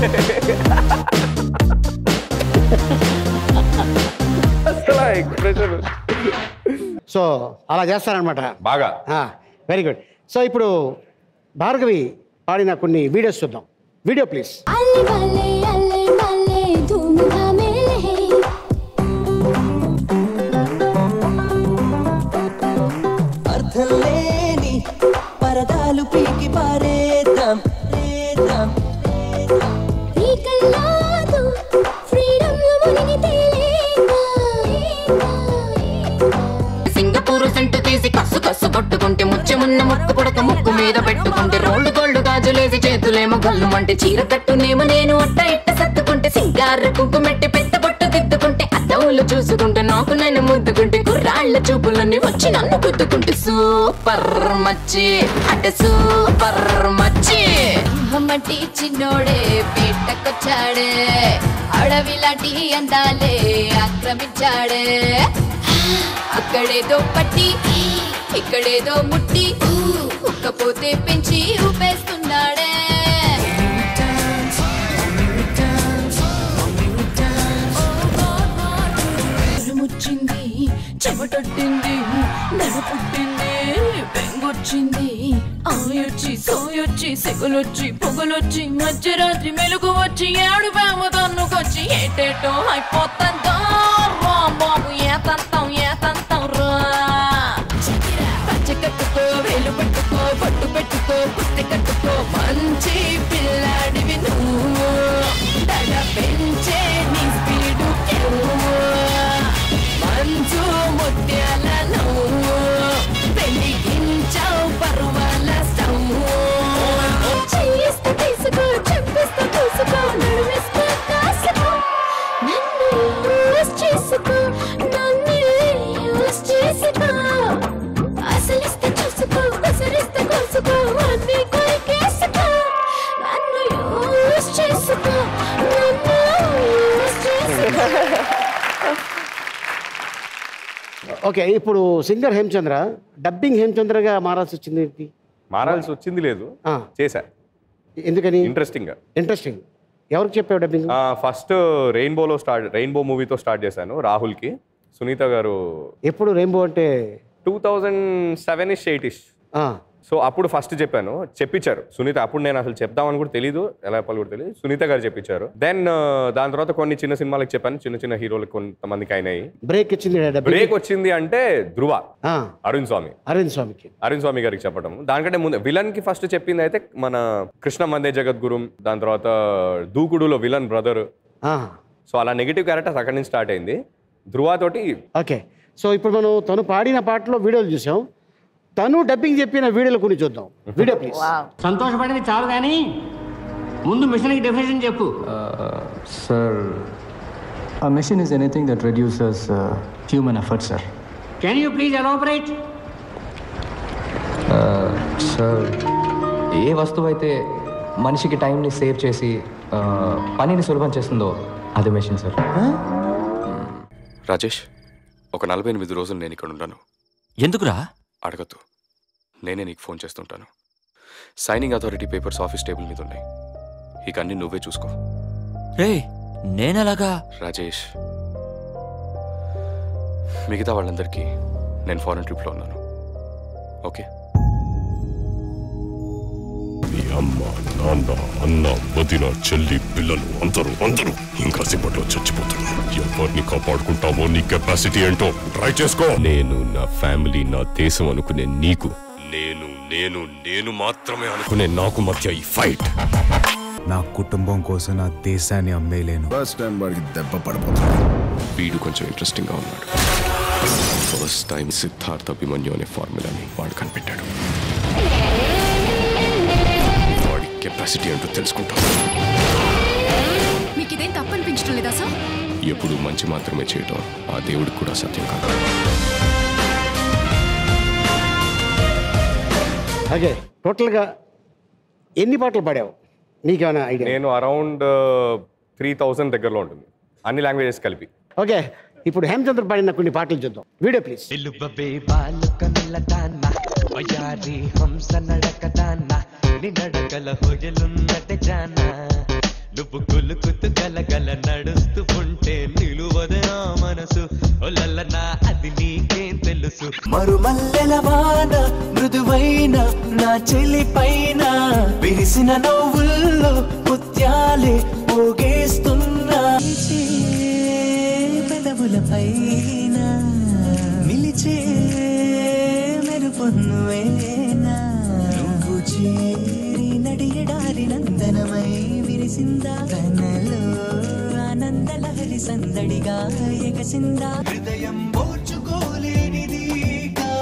అసలు ఎక్స్ప్రెషన్ సో అలా చేస్తారనమాట బాగా వెరీ గుడ్ సో ఇప్పుడు భార్గవి పాడిన కొన్ని వీడియోస్ చూద్దాం వీడియో ప్లీజ్ అల్లె మల్లె అల్లె మల్లె ధూమ్ధామేలే అర్థం లేని పరదాలు పీకి పారేద్దాం రేద్దాం రీకల్లాదు ఫ్రీడమ్ లో మునిగి తేలేగా సింగపూర్ నూరు సెంటు తీసి కస్సు కస్సు కొట్టుకుంటే ముచ్చమున్న ముక్కు పుడక ముక్కు మీద పెట్టుకుంటే రోళ్ళు గోళ్ళు గాజులేసి చేతులేమో గల్లు అంటే చీర కట్టునేమో నేను అట్ట ఇట్ట సత్తుకుంటే సింగారు కుంకుమెట్టి పెద్ద బొట్టు దిద్దుకుంటే అద్దవులు చూసుకుంటే నాకు నేను ముద్దుకుంటే కుర్రాళ్ళ చూపులన్నీ వచ్చి నన్ను గుద్దుకుంటే సూపర్ మచ్చి అంటే సూపర్ మచ్చి మట్టి చిన్నోడే పెట్టకొచ్చాడే అడవిలాంటి అందాలే ఆక్రమించాడే అక్కడేదో పట్టి ఇక్కడేదో ముట్టి ఉక్కపోతే పెంచి ఊపేస్తున్నాడే వచ్చింది చెమటొట్టింది నడుపుట్టింది బెంగొచ్చింది ఆయొచ్చి సోయొచ్చి సెగలొచ్చి పొగలొచ్చి మధ్యరాత్రి మెలుగు వచ్చి ఏడు బేమ తన్నుకొచ్చి ఏటేటో అయిపోతుందో రా బాబు ఏ తంతం ఏ తంతం రా పంచె కట్టుకో వేలు పట్టుకో పట్టు పెట్టుకో పుట్టి కట్టుకో మంచి పిల్లాడివి నువ్వు దడ పెంచే నీ స్పీడు మంచు ముత్యాల నువ్వు వెలిగించావు పర్వాల స్టవ్ చేయిస్తూ తీసుకో చంపిస్తూ తీసుకో నడుమిస్తూ కాసుకో నన్ను యూస్ చేసుకో నన్ను యూస్ చేసుకో అసలిస్తే చూసుకో అసలిస్తే కోసుకో అన్ని కొరికేసుకో నన్ను యూస్ చేసుకో నన్ను యూస్ చేసుకో ఓకే ఇప్పుడు సింగర్ హేమచంద్ర డబ్బింగ్ హేమచంద్రగా మారాల్సి వచ్చింది ఏంటి మారాల్సి వచ్చింది లేదు చేశా ఎందుకని ఇంట్రెస్టింగ్ గా ఇంట్రెస్టింగ్ ఎవరికి చెప్పావు డబ్బింగ్ ఫస్ట్ రెయిన్బోలో స్టార్ట్ రెయిన్బో మూవీతో స్టార్ట్ చేశాను రాహుల్కి సునీత గారు ఎప్పుడు రెయిన్బో అంటే two thousand seven ish eight ish so అప్పుడు ఫస్ట్ చెప్పాను చెప్పించారు సునీత అప్పుడు నేను అసలు చెప్దామని కూడా తెలియదు ఎలా చెప్పాలి కూడా తెలియదు సునీత గారు చెప్పించారు దెన్ దాని తర్వాత కొన్ని చిన్న సినిమాలకు చెప్పాను చిన్న చిన్న హీరోలకు కొంతమందికి అయినాయి బ్రేక్ ఇచ్చింది డబ్బింగ్ బ్రేక్ వచ్చింది అంటే ధ్రువ ఆ, అరుణ్ స్వామి అరవింద్ స్వామికి అరుణ్ స్వామి గారికి చెప్పడం దానికంటే ముందు విలన్ కి ఫస్ట్ చెప్పింది అయితే మన కృష్ణ మందే జగద్గురు దాని తర్వాత దూకుడులో విలన్ బ్రదర్ ఆ, సో అలా నెగిటివ్ క్యారెక్టర్స్ అక్కడి నుంచి స్టార్ట్ అయింది ధ్రువ తోటి ఓకే సో ఇప్పుడు మనం తను పాడిన పాటలో వీడియోలు చూసాం తను డబ్బింగ్ చెప్పిన వీడియోలు కొన్ని చూద్దాం వీడియో ప్లీజ్ సంతోషపడింది చాలు కానీ ముందు మిషన్కి డెఫినేషన్ చెప్పు Sir, a mission is anything that reduces uh, human effort, sir. Can you please elaborate Uh, sir ఏ వస్తువు అయితే మనిషికి టైంని సేవ్ చేసి ఆ, పనిని సులభం చేస్తుందో అదే మెషిన్ సార్ రాజేష్ ఒక నలభై ఎనిమిది రోజులు నేను ఇక్కడ ఉంటాను ఎందుకురా అడగద్దు నేనే నీకు ఫోన్ చేస్తుంటాను signing authority papers office table మీద ఉన్నాయి ఇక అన్ని నువ్వే చూసుకో రే నేనెలాగా రాజేష్ మిగతా వాళ్ళందరికీ నేను ఫారెన్ ట్రిప్లో ఉన్నాను ఓకే మీ అమ్మ నాన్న అన్న వదిన చెల్లి పిల్లలు అందరూ అందరూ ఇంకా సేపట్లో చచ్చిపోతారు ఎవరిని కాపాడుకుంటామో నీ కెపాసిటీ ఏంటో ట్రై చేసుకో నేను నా ఫ్యామిలీ నా దేశం అనుకునే నీకు నేను నేను నేను మాత్రమే అనుకునే నాకు మధ్య ఈ ఫైట్ నా కుటుంబం కోసం నా దేశాన్ని అమ్మేయలేను ఫస్ట్ టైం వాడికి దెబ్బ పడిపోతుంది వీడు కొంచెం ఇంట్రెస్టింగ్ గా ఉన్నాడు ఫస్ట్ టైం సిద్ధార్థ అభిమన్యు అనే ఫార్ములాని వాడు కనిపెట్టాడు వాడి కెపాసిటీ ఏంటో తెలుసుకుంటాడు మీకు ఇదేం తప్పనిపించడం లేదా సార్ ఎప్పుడు మంచి మాత్రమే చేయటం ఆ దేవుడికి కూడా సత్యం కాదు ఓకే టోటల్గా ఎన్ని పాటలు పాడావు నీకేమైనా ఐడియా నేను అరౌండ్ త్రీ థౌజండ్ దగ్గరలో ఉంటుంది అన్ని లాంగ్వేజెస్ కలిపి ఓకే ఇప్పుడు హేమచంద్ర పాడిన కొన్ని పాటలు చూద్దాం వీడియో ప్లీజ్ ఎలుబబే బాలుక నల్లదాన్న వయారి హంస నడకదాన్న నీ నడకల హొయలున్నట్టే జాన నువ్వు కులుకుతూ గలగల నడుస్తూ ఉంటే నిలువదు నా మనసు ఒలల్లనా అది నీకేం తెలుసు మరుమల్లెల వాన మృదువైన నా చెలి పైన విరిసిన నవ్వుల్లో ముత్యాలే పోగేస్తున్నా పెదవుల పైన నిలిచే మెరుపొన్నువేనా నువ్వు చేరి నడియడారి నందనమై విరిసిందా కనలో ఆనంద లహరి సందడిగా ఎగసిందా హృదయం ఓర్చుకోలేనిది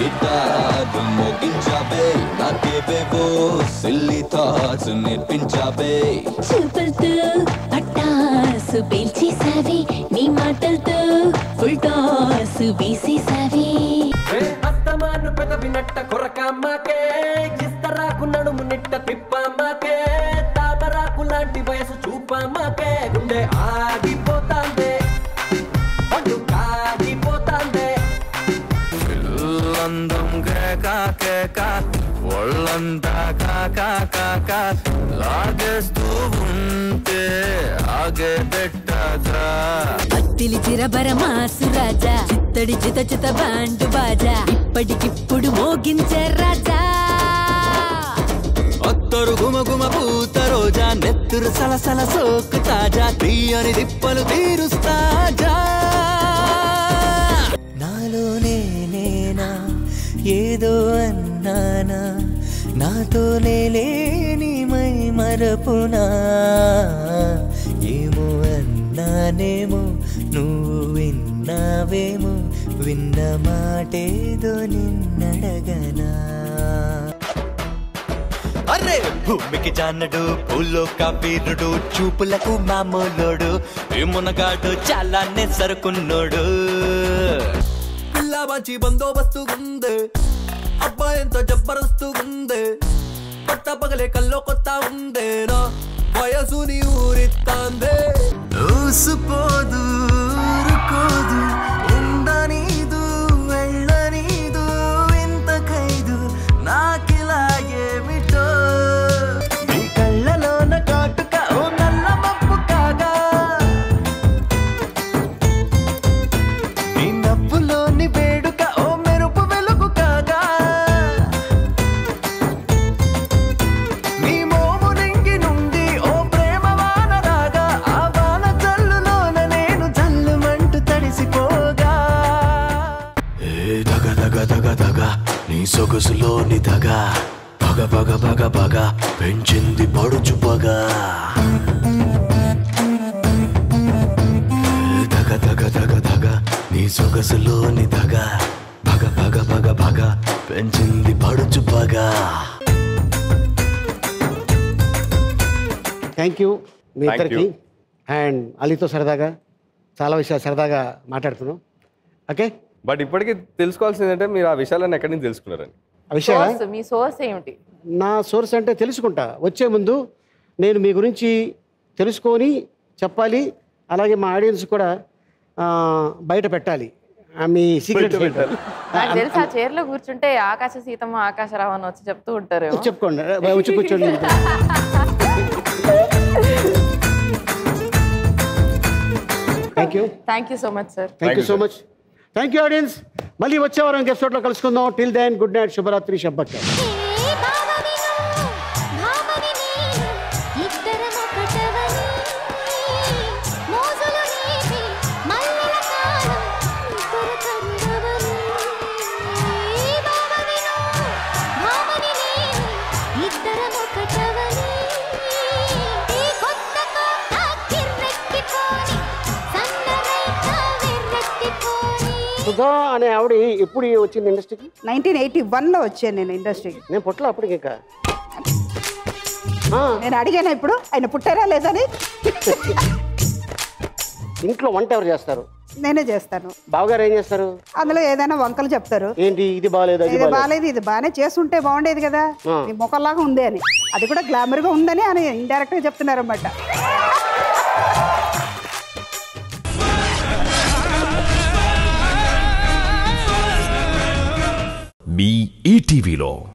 గిటార్ మోగించావే నాకేవేవో సిల్లీ థాట్స్ నేర్పించావే చూపులతో పట్టాసు పేల్చేసావి నీ మాటలతో ఫుల్ టాస్ వేసేసావి అత్తమాను పెదవినట్ట కొరకమ్మకే ఇస్తరాకు నడుము నిట్ట తిప్పమ్మకే తామరాకు లాంటి వయసు చూపమ్మకే గుండె ఆగిపోతాందే పళ్ళు కాగిపోతాందే పిల్లందం కేక కేక ఒళ్ళంతా కాక కాక లాగేస్తూ ఉంటే ఆగే పెట్టగా అత్తిలి చిరబర మాసు రాజా చిత్తడి చిత చిత బాండు బాజా ఇప్పటికిప్పుడు మోగించే రాజా అత్తరు గుమ గుమ పూత రోజా నెత్తురు సలసల సోకు తాజా తీయని దిప్పలు తీరుస్తాజా నాలోనే నేనా ఏదో అన్నానా నాతోనే లేని మై మరపునా ఏమో అన్నానేమో నువ్వు విన్నావేమో విన్న మాటేదో నిన్నడగనా అరే భూమికి జానడు పూలో కబీరుడు చూపులకు మామూలోడు ఈ మునగాడు చాలానే సరుకున్నోడు పిల్ల మంచి బందోబస్తు ఉంది అబ్బాయి ఎంత జబ్బరస్తు ఉంది పట్ట పగలే కల్లో కొత్త ఉందేనా వయసుని ఊరిస్తాందే ఊసిపోదు ఊరుకోదు ఉండనీదు వెళ్ళనీదు ఇంత ఖైదు నాకిలా ఏమిటో నీ కళ్ళలోన కాటుక ఓ నల్ల మప్పు కాగా నీ నవ్వులోని వేడుక ఓ మెరుపు వెలుగు కాగా నీ మోము నింగి నుండి ఓ ప్రేమ వాన రాగా ఆ వాన జల్లులోన నేను జల్లుమంటూ తడిసిపోగా ఏ దగ దగ దగ దగ నీ సొగసులోని దగ పగ పగ పగ పగ పెంచింది పడుచు పగ ఏ దగ దగ దగ దగ నీ సొగసులోని దగ పగ పగ పగ పగ పెంచింది పడుచు పగ థ్యాంక్ యూ మీ Thank ఇద్దరికి you. అండ్ అలీతో సరదాగా చాలా విషయాలు సరదాగా మాట్లాడుతున్నాం ఓకే బట్ ఇప్పటికీ తెలుసుకోవాల్సింది ఏంటంటే మీరు ఆ విషయాలను ఎక్కడి నుంచి తెలుసుకున్నారని ఆ విషయాలా సోర్స్ మీ సోర్స్ ఏమిటి నా సోర్స్ అంటే తెలుసుకుంటా వచ్చే ముందు నేను మీ గురించి తెలుసుకొని చెప్పాలి అలాగే మా ఆడియన్స్ కూడా ఆ, బయట పెట్టాలి ఆ, మీ సీక్రెట్ నాకు తెలిసి ఆ చైర్లో కూర్చుంటే ఆకాశ సీతమ్మ ఆకాశరావు అని వచ్చి చెప్తూ ఉంటారు చెప్పుకోండి వచ్చి కూర్చోండి thank you thank you so much sir thank you so much thank you audience మళ్ళీ వచ్చే వారం ఎపిసోడ్లో కలుసుకుందాం టిల్ దెన్ గుడ్ నైట్ శుభరాత్రి శబ్బక్క ఇద్దరం ఒకటవని మోజులు రేపి మల్లెల కాలం కొరకందవని బావ విను భామని నేను ఇద్దరం ఒకటవని ఈ కొత్త కోట కిర్రెక్కిపోని సన్నరైన వెర్రెక్కిపోని సుధా అనే ఆవిడ ఎప్పుడు వచ్చింది ఇండస్ట్రీకి నైన్టీన్ ఎయిటీ వన్లో వచ్చాను నేను ఇండస్ట్రీకి నేను పుట్టలే అప్పటికి ఇంకా నేను అడిగాను ఇప్పుడు ఆయన పుట్టారా లేదని ఇంట్లో వంట ఎవరు చేస్తారు నేనే చేస్తాను బావగారు ఏం చేస్తారు అందులో ఏదైనా వంకలు చెప్తారు ఏంటి ఇది బాగాలేదు అది ఇది బాగాలేదు బాగాలేదు ఇది బాగానే చేస్తుంటే బాగుండేది కదా ఆ. నీ ముఖంలాగా ఉంది అని అది కూడా గ్లామర్ గా ఉందని అని ఇండైరెక్ట్ గా చెప్తున్నారు అన్నమాట మీ ఈటీవీలో